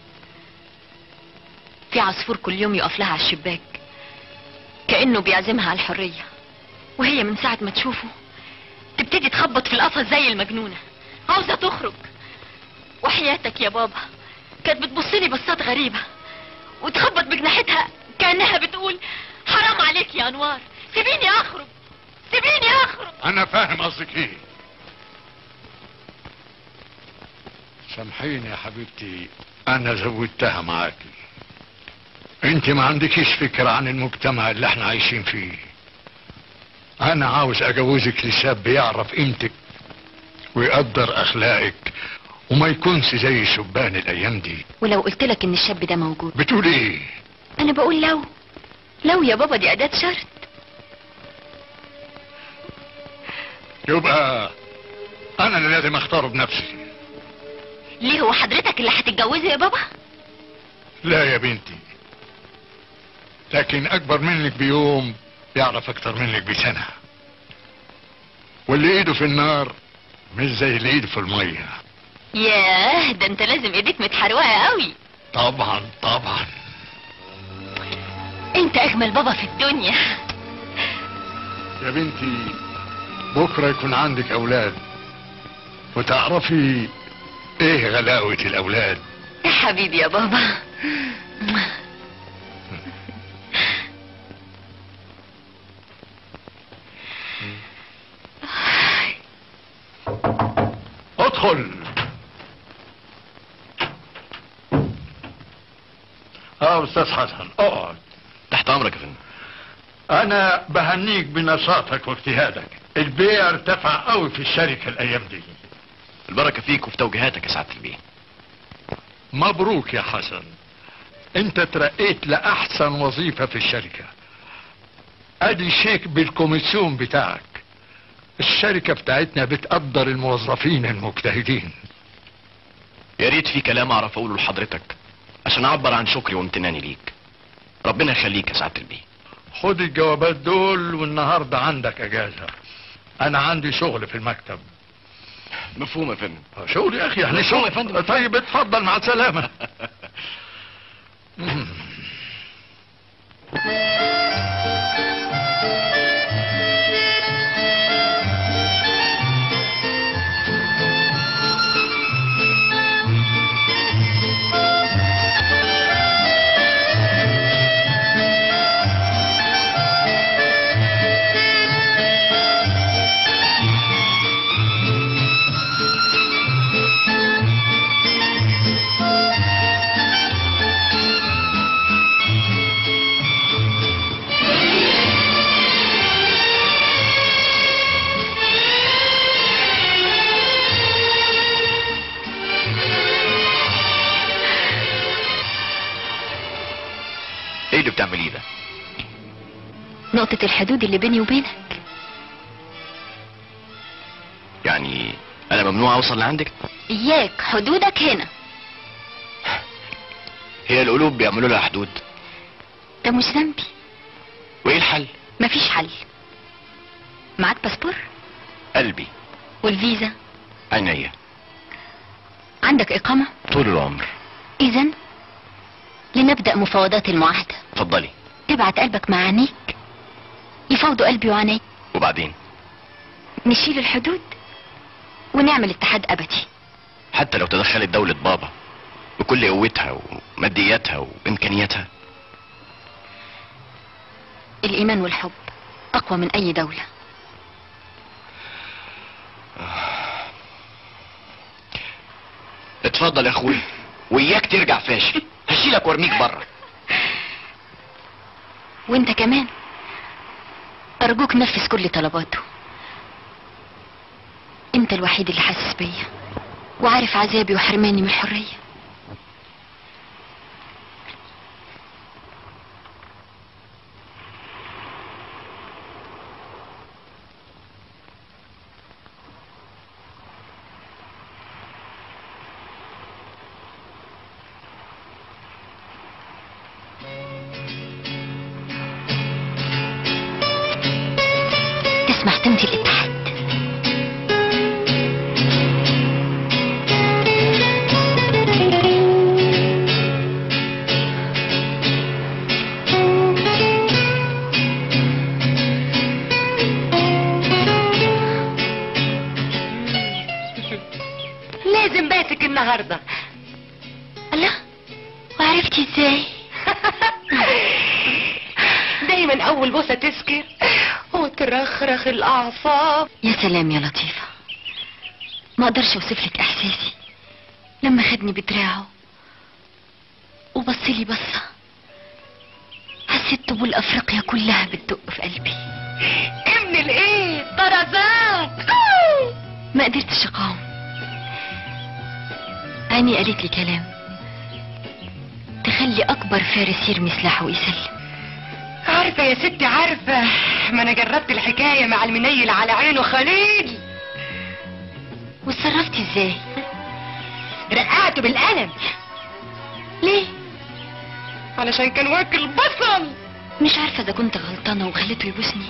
في عصفور كل يوم يقف لها على الشباك كأنه بيعزمها على الحرية وهي من ساعة ما تشوفه تبتدي تخبط في القفص زي المجنونة عاوزة تخرج وحياتك يا بابا كانت بتبصلي بصات غريبة وتخبط بجناحتها كأنها بتقول حرام عليك يا انوار سيبيني اخرج سيبيني اخرج
انا فاهم قصدك ايه سامحيني يا حبيبتي انا زودتها معاكي انت ما عندكيش فكرة عن المجتمع اللي احنا عايشين فيه انا عاوز اجوزك لشاب يعرف قيمتك ويقدر اخلاقك وما يكونش زي شبان الايام دي
ولو قلت لك ان الشاب ده موجود
بتقول ايه
انا بقول لو لو يا بابا دي اداة شرط
يبقى انا اللي لازم اختاره بنفسي
ليه هو حضرتك اللي هتتجوزه يا بابا
لا يا بنتي لكن اكبر منك بيوم يعرف اكتر منك بسنة واللي ايده في النار مش زي اللي ايده في المية
ياه ده انت لازم ايديك متحروقه قوي
طبعا طبعا
انت اجمل بابا في الدنيا
يا بنتي بكرة يكون عندك أولاد وتعرفي إيه غلاوة الأولاد
يا حبيبي يا بابا
ادخل اه استاذ حسن اقعد
تحت امرك يا فندم
انا بهنيك بنشاطك واجتهادك البيع ارتفع قوي في الشركة الايام دي
البركه فيك وفي توجيهاتك يا سعاده البيه
مبروك يا حسن انت ترقيت لاحسن وظيفة في الشركة ادي شيك بالكوميسيون بتاعك الشركة بتاعتنا بتقدر الموظفين المجتهدين
يا ريت في كلام اعرف اقوله لحضرتك عشان اعبر عن شكري وامتناني ليك ربنا يخليك يا سعاده البيه
خد الجوابات دول والنهاردة عندك اجازة انا عندي شغل في المكتب
مفهوم يا فندم
شغل يا اخي يعني
مفهوم
شغل
يا فندم.
طيب اتفضل مع السلامة
ايه اللي بتعمليه ده
نقطة الحدود اللي بيني وبينك
يعني انا ممنوع اوصل لعندك
اياك حدودك هنا
هي القلوب بيعملوا لها حدود
ده مش ذنبي
وايه الحل
مفيش حل معاك باسبور
قلبي
والفيزا
عينيا
عندك اقامة
طول العمر
اذا لنبدأ مفاوضات المعاهدة
اتفضلي
ابعت قلبك مع عينيك يفاوضوا قلبي وعيني
وبعدين
نشيل الحدود ونعمل اتحاد ابدي
حتى لو تدخلت دولة بابا بكل قوتها ومادياتها وامكانياتها
الايمان والحب اقوى من اي دولة
اتفضل يا اخوي وياك ترجع فاشل هشيلك وارميك بره
وانت كمان ارجوك نفذ كل طلباته انت الوحيد اللي حاسس بيا وعارف عذابي وحرماني من الحرية تسمح تمضي الاتحاد
لازم باسك النهارده
الله وعرفتي ازاي
دايما اول بوسه تسكر وترخرخ الاعصاب
يا سلام يا لطيفة ما اقدرش اوصف لك احساسي لما خدني بدراعه وبصلي بصة حسيت طبول افريقيا كلها بتدق في قلبي
ابن الايه طرزان
ما قدرتش اقاوم عيني قالت لي كلام تخلي اكبر فارس يرمي سلاحه ويسلم
عارفه يا ستي عارفه ما انا جربت الحكايه مع المنيل على عينه خليل
واتصرفتي ازاي
رقعته بالقلم
ليه
علشان كان واكل بصل
مش عارفة اذا كنت غلطانة وخليته يبوسني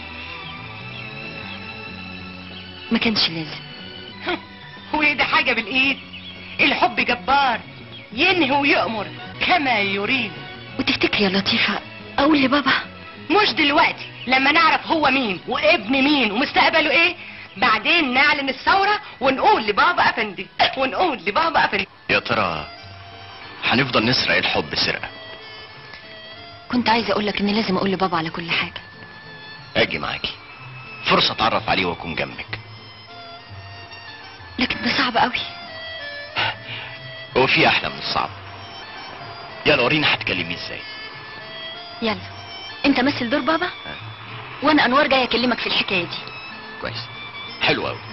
ما كانش لازم
وايه ده حاجه بالايد الحب جبار ينهي ويأمر كما يريد
وتفتكري يا لطيفة اقول لبابا
مش دلوقتي لما نعرف هو مين وابن مين ومستقبله ايه بعدين نعلن الثورة ونقول لبابا افندي ونقول لبابا افندي
يا ترى هنفضل نسرق الحب سرقة
كنت عايزة اقول لك اني لازم اقول لبابا على كل حاجة
اجي معاكي فرصة اتعرف عليه واكون جنبك
لكن ده صعب قوي
هو في احلى من الصعب يلا ورينا هتكلميه ازاي
يلا انت مثل دور بابا وانا انوار جاي اكلمك في الحكاية دي
كويس حلو قوي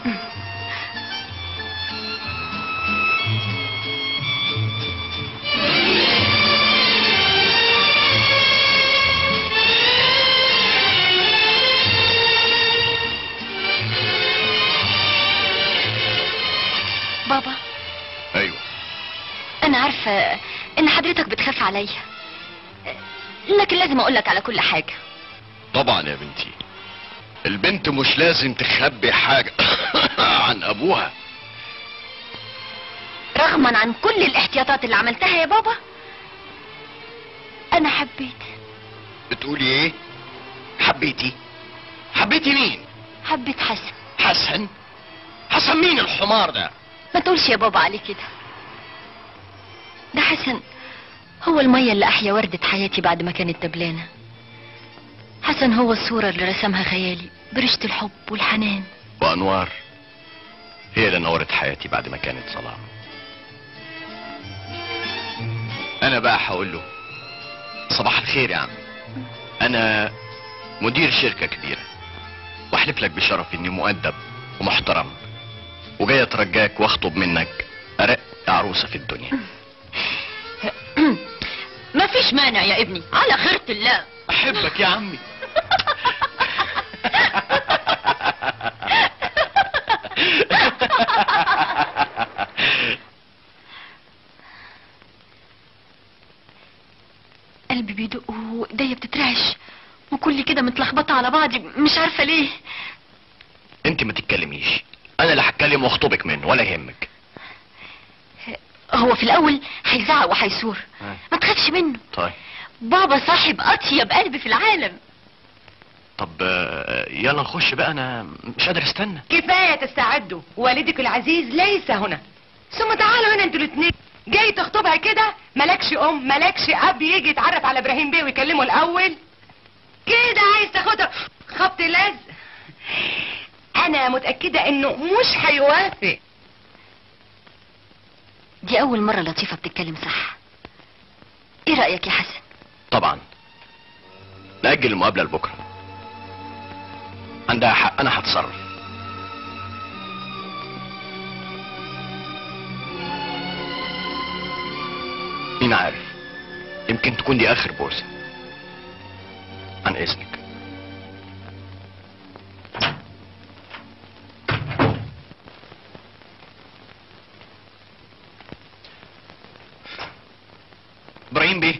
بابا
ايوه
انا عارفة ان حضرتك بتخاف عليا لكن لازم اقولك على كل حاجة
طبعا يا بنتي البنت مش لازم تخبي حاجة عن ابوها
رغما عن كل الاحتياطات اللي عملتها يا بابا انا حبيت
بتقولي ايه حبيتي حبيتي مين
حبيت حسن
حسن حسن مين الحمار ده
ما تقولش يا بابا عليه كده ده حسن هو المية اللي احيا وردة حياتي بعد ما كانت دبلانة حسن هو الصورة اللي رسمها خيالي برشة الحب والحنان
وانوار هي اللي نورت حياتي بعد ما كانت ظلام انا بقى هقول له صباح الخير يا عم انا مدير شركة كبيرة واحلف لك بشرف اني مؤدب ومحترم وجاي اترجاك واخطب منك ارق عروسة في الدنيا
ما فيش مانع يا ابني على خيرة الله
احبك يا عمي
قلبي بيدق وايديا بتترعش وكل كده متلخبطة على بعضي مش عارفة ليه
انت ما تتكلميش انا اللي هتكلم واخطبك منه ولا يهمك
هو في الاول هيزعق وهيثور
آه.
ما تخافش منه
طيب
بابا صاحب اطيب قلب في العالم
طب آه، يلا نخش بقى انا مش قادر استنى
كفاية تستعدوا والدك العزيز ليس هنا ثم تعالوا هنا انتوا الاثنين جاي تخطبها كده مالكش ام مالكش اب يجي يتعرف على ابراهيم بيه ويكلمه الاول كده عايز تاخدها خبط لزق انا متأكدة انه مش هيوافق
دي اول مرة لطيفة بتتكلم صح ايه رأيك يا حسن
طبعا نأجل المقابلة لبكرة عندها حق انا هتصرف مين عارف يمكن تكون دي اخر بورصة عن اذنك ابراهيم بيه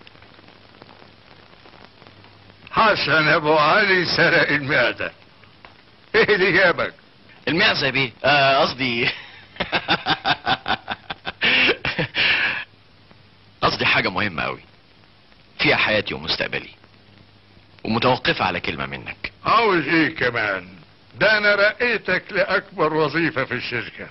حسن ابو علي سرق المعدة ايه اللي جابك
المعزة بيه آه، قصدي قصدي حاجة مهمة أوي فيها حياتي ومستقبلي ومتوقفة على كلمة منك
عاوز ايه كمان ده انا رقيتك لاكبر وظيفة في الشركة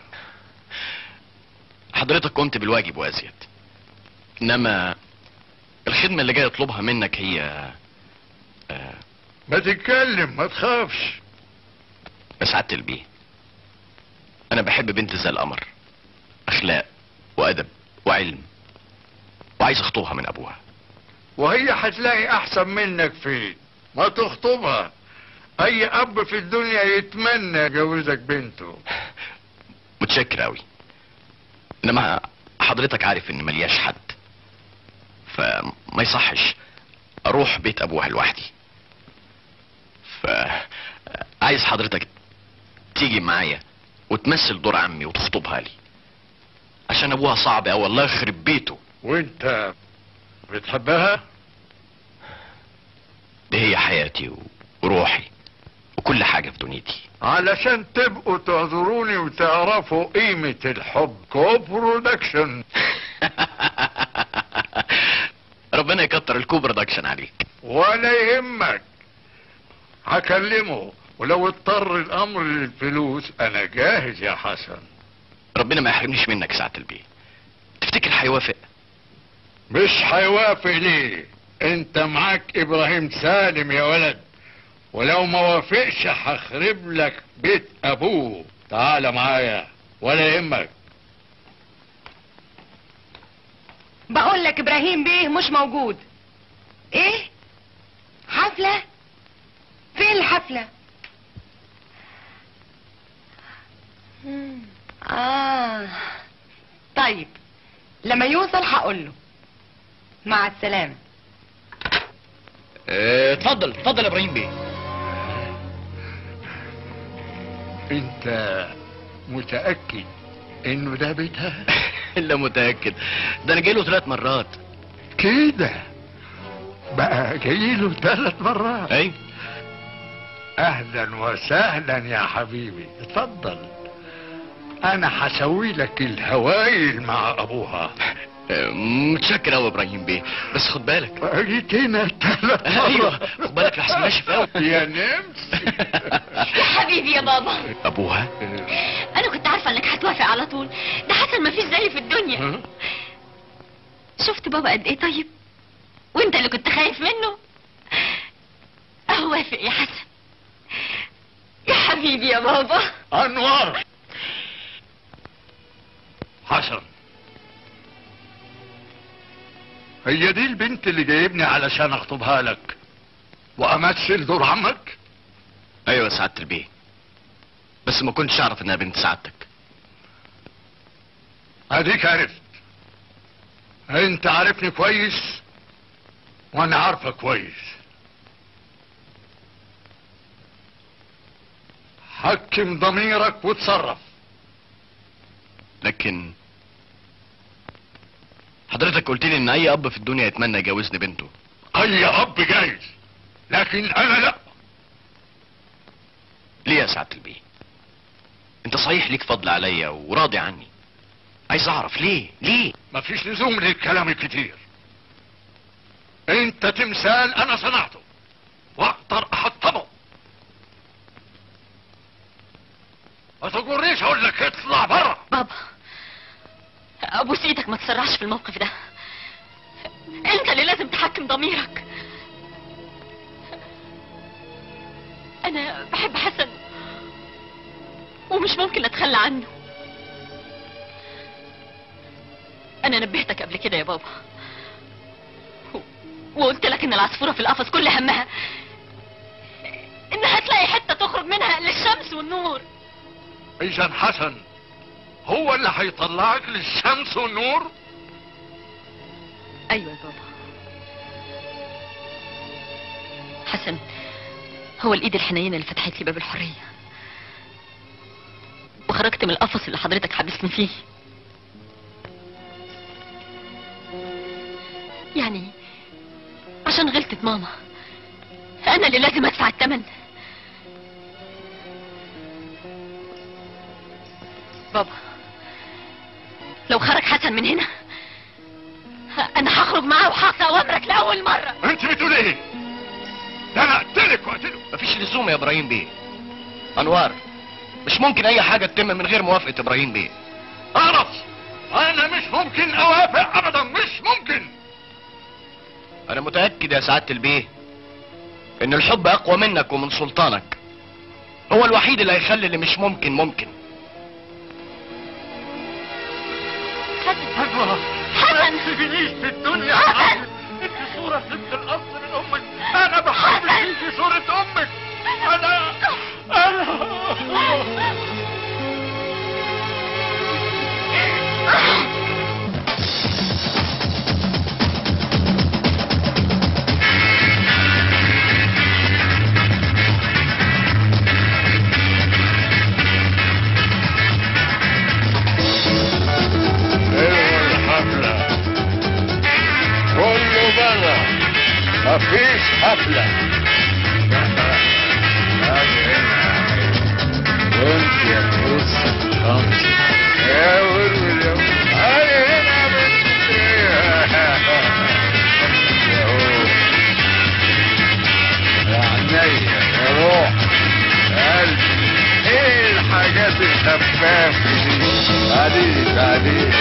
حضرتك قمت بالواجب وأزيد إنما الخدمة اللي جاي أطلبها منك هي آه،
ما تتكلم ما تخافش
يا سعادة البيه أنا بحب بنت زي القمر أخلاق وأدب وعلم وعايز أخطبها من أبوها
وهي هتلاقي احسن منك فين ما تخطبها اي اب في الدنيا يتمنى يجوزك بنته
متشكر أوي إنما حضرتك عارف إن ملياش حد فما يصحش أروح بيت أبوها لوحدي فعايز حضرتك تيجي معايا وتمثل دور عمي وتخطبها لي عشان أبوها صعب أوي الله يخرب بيته
وانت بتحبها
دي هي حياتي و- وروحي وكل حاجة في دنيتي
علشان تبقوا تعذروني وتعرفوا قيمة الحب كو برودكشن
ربنا يكتر الكو برودكشن عليك
ولا يهمك هكلمه ولو اضطر الامر للفلوس انا جاهز يا حسن
ربنا ما يحرمنيش منك ساعة البيه تفتكر هيوافق
مش هيوافق ليه انت معاك ابراهيم سالم يا ولد ولو ما وافقش هخرب لك بيت ابوه تعال معايا ولا يهمك
بقول لك ابراهيم بيه مش موجود ايه حفلة فين الحفلة مم. اه طيب لما يوصل هقول له مع السلامة
اه، اتفضل اتفضل يا ابراهيم بيه
انت متأكد انه ده بيتها
الا متأكد ده انا جاي له ثلاث مرات
كده بقى جاي له ثلاث مرات
اي
اهلا وسهلا يا حبيبي اتفضل انا هسوي لك الهوايل مع ابوها
اه، متشكر قوي ابراهيم بيه بس خد بالك
جيت هنا ثلاث
ايوه
مرات
خد بالك لحسن ناشف قوي
يا نمس
يا حبيبي يا بابا
ابوها
انا كنت عارفه انك هتوافق على طول ده حسن ما فيش زيه في الدنيا شفت بابا قد ايه طيب وانت اللي كنت خايف منه اهو وافق يا حسن يا حبيبي يا بابا
انوار حسن هي دي البنت اللي جايبني علشان اخطبها لك وامثل دور عمك
ايوه يا سعادة البيه بس ما كنتش اعرف انها بنت سعادتك
اديك عرفت انت عارفني كويس وانا عارفك كويس حكم ضميرك وتصرف
لكن حضرتك قلت لي ان اي اب في الدنيا يتمنى يجوزني بنته
اي اب جايز لكن انا لا
ليه يا سعادة البيه انت صحيح ليك فضل عليا وراضي عني عايز اعرف ليه ليه
مفيش لزوم للكلام الكتير انت تمثال انا صنعته واقدر احطمه ما تجرنيش اقول لك اطلع بره
بابا ابوس ايدك ما تسرعش في الموقف ده انت اللي لازم تحكم ضميرك انا بحب حسن ومش ممكن اتخلى عنه انا نبهتك قبل كده يا بابا و- وقلت لك ان العصفورة في القفص كل همها انها تلاقي حتة تخرج منها للشمس والنور
اذا حسن هو اللي هيطلعك للشمس والنور
ايوه يا بابا حسن هو الايد الحنينه اللي فتحت لي باب الحريه وخرجت من القفص اللي حضرتك حبسني فيه يعني عشان غلطة ماما انا اللي لازم ادفع الثمن بابا لو خرج حسن من هنا انا هخرج معاه وهقطع وبرك لاول مره
انت بتقول ايه ده انا اقتلك واقتله
مفيش لزوم يا ابراهيم بيه انوار مش ممكن اي حاجة تتم من غير موافقة ابراهيم بيه
اعرف انا مش ممكن اوافق ابدا مش ممكن
انا متأكد يا سعادة البيه ان الحب اقوى منك ومن سلطانك هو الوحيد اللي هيخلي اللي مش ممكن ممكن
حسن
انوار
حسن.
ما تسيبنيش في الدنيا
حسن.
انت صورة ست الاصل من امك انا بحبك في صورة امك انا انا ايوه الحفلة كله بره مفيش حفلة مراتي شفاف عليك عليك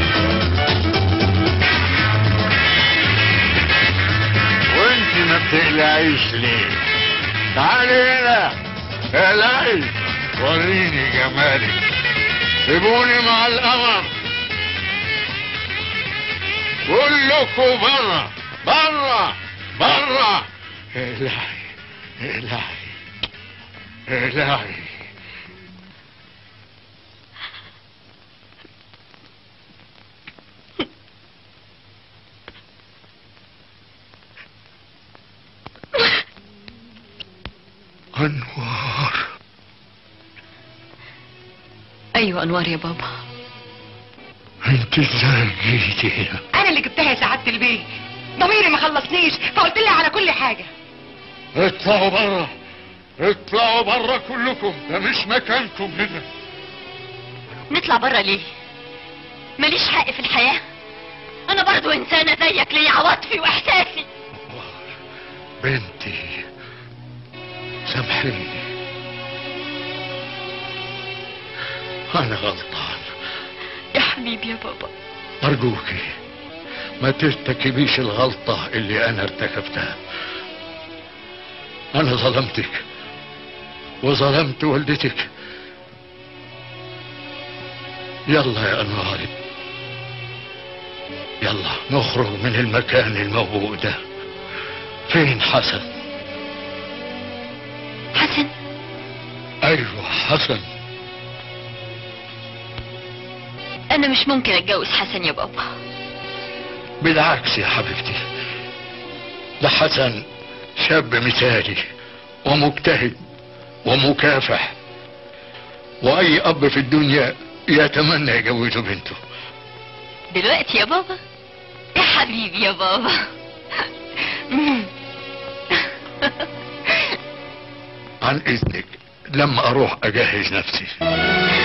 وانت ما بتقلعيش ليه تعالي هنا اقلعي وريني جمالك سيبوني مع القمر كلكم برا برا برا اقلعي اقلعي اقلعي انوار
ايوه انوار يا بابا
انت ازاي جيتي هنا
انا اللي جبتها يا سعاده البيه ضميري ما خلصنيش فقلت لها على كل حاجه
اطلعوا برا اطلعوا برا كلكم ده مش مكانكم هنا
نطلع بره ليه ماليش حق في الحياة انا برضو انسانة زيك ليا عواطفي واحساسي
بنتي سامحيني انا غلطان
يا حبيبي يا بابا
ارجوكي ما ترتكبيش الغلطة اللي انا ارتكبتها انا ظلمتك وظلمت والدتك يلا يا انوار يلا نخرج من المكان الموبوء ده فين حسن
حسن
ايوه حسن
انا مش ممكن اتجوز حسن يا بابا
بالعكس يا حبيبتي ده حسن شاب مثالي ومجتهد ومكافح واي اب في الدنيا يتمنى يجوزه بنته
دلوقتي يا بابا يا حبيبي يا بابا
عن اذنك لما اروح اجهز نفسي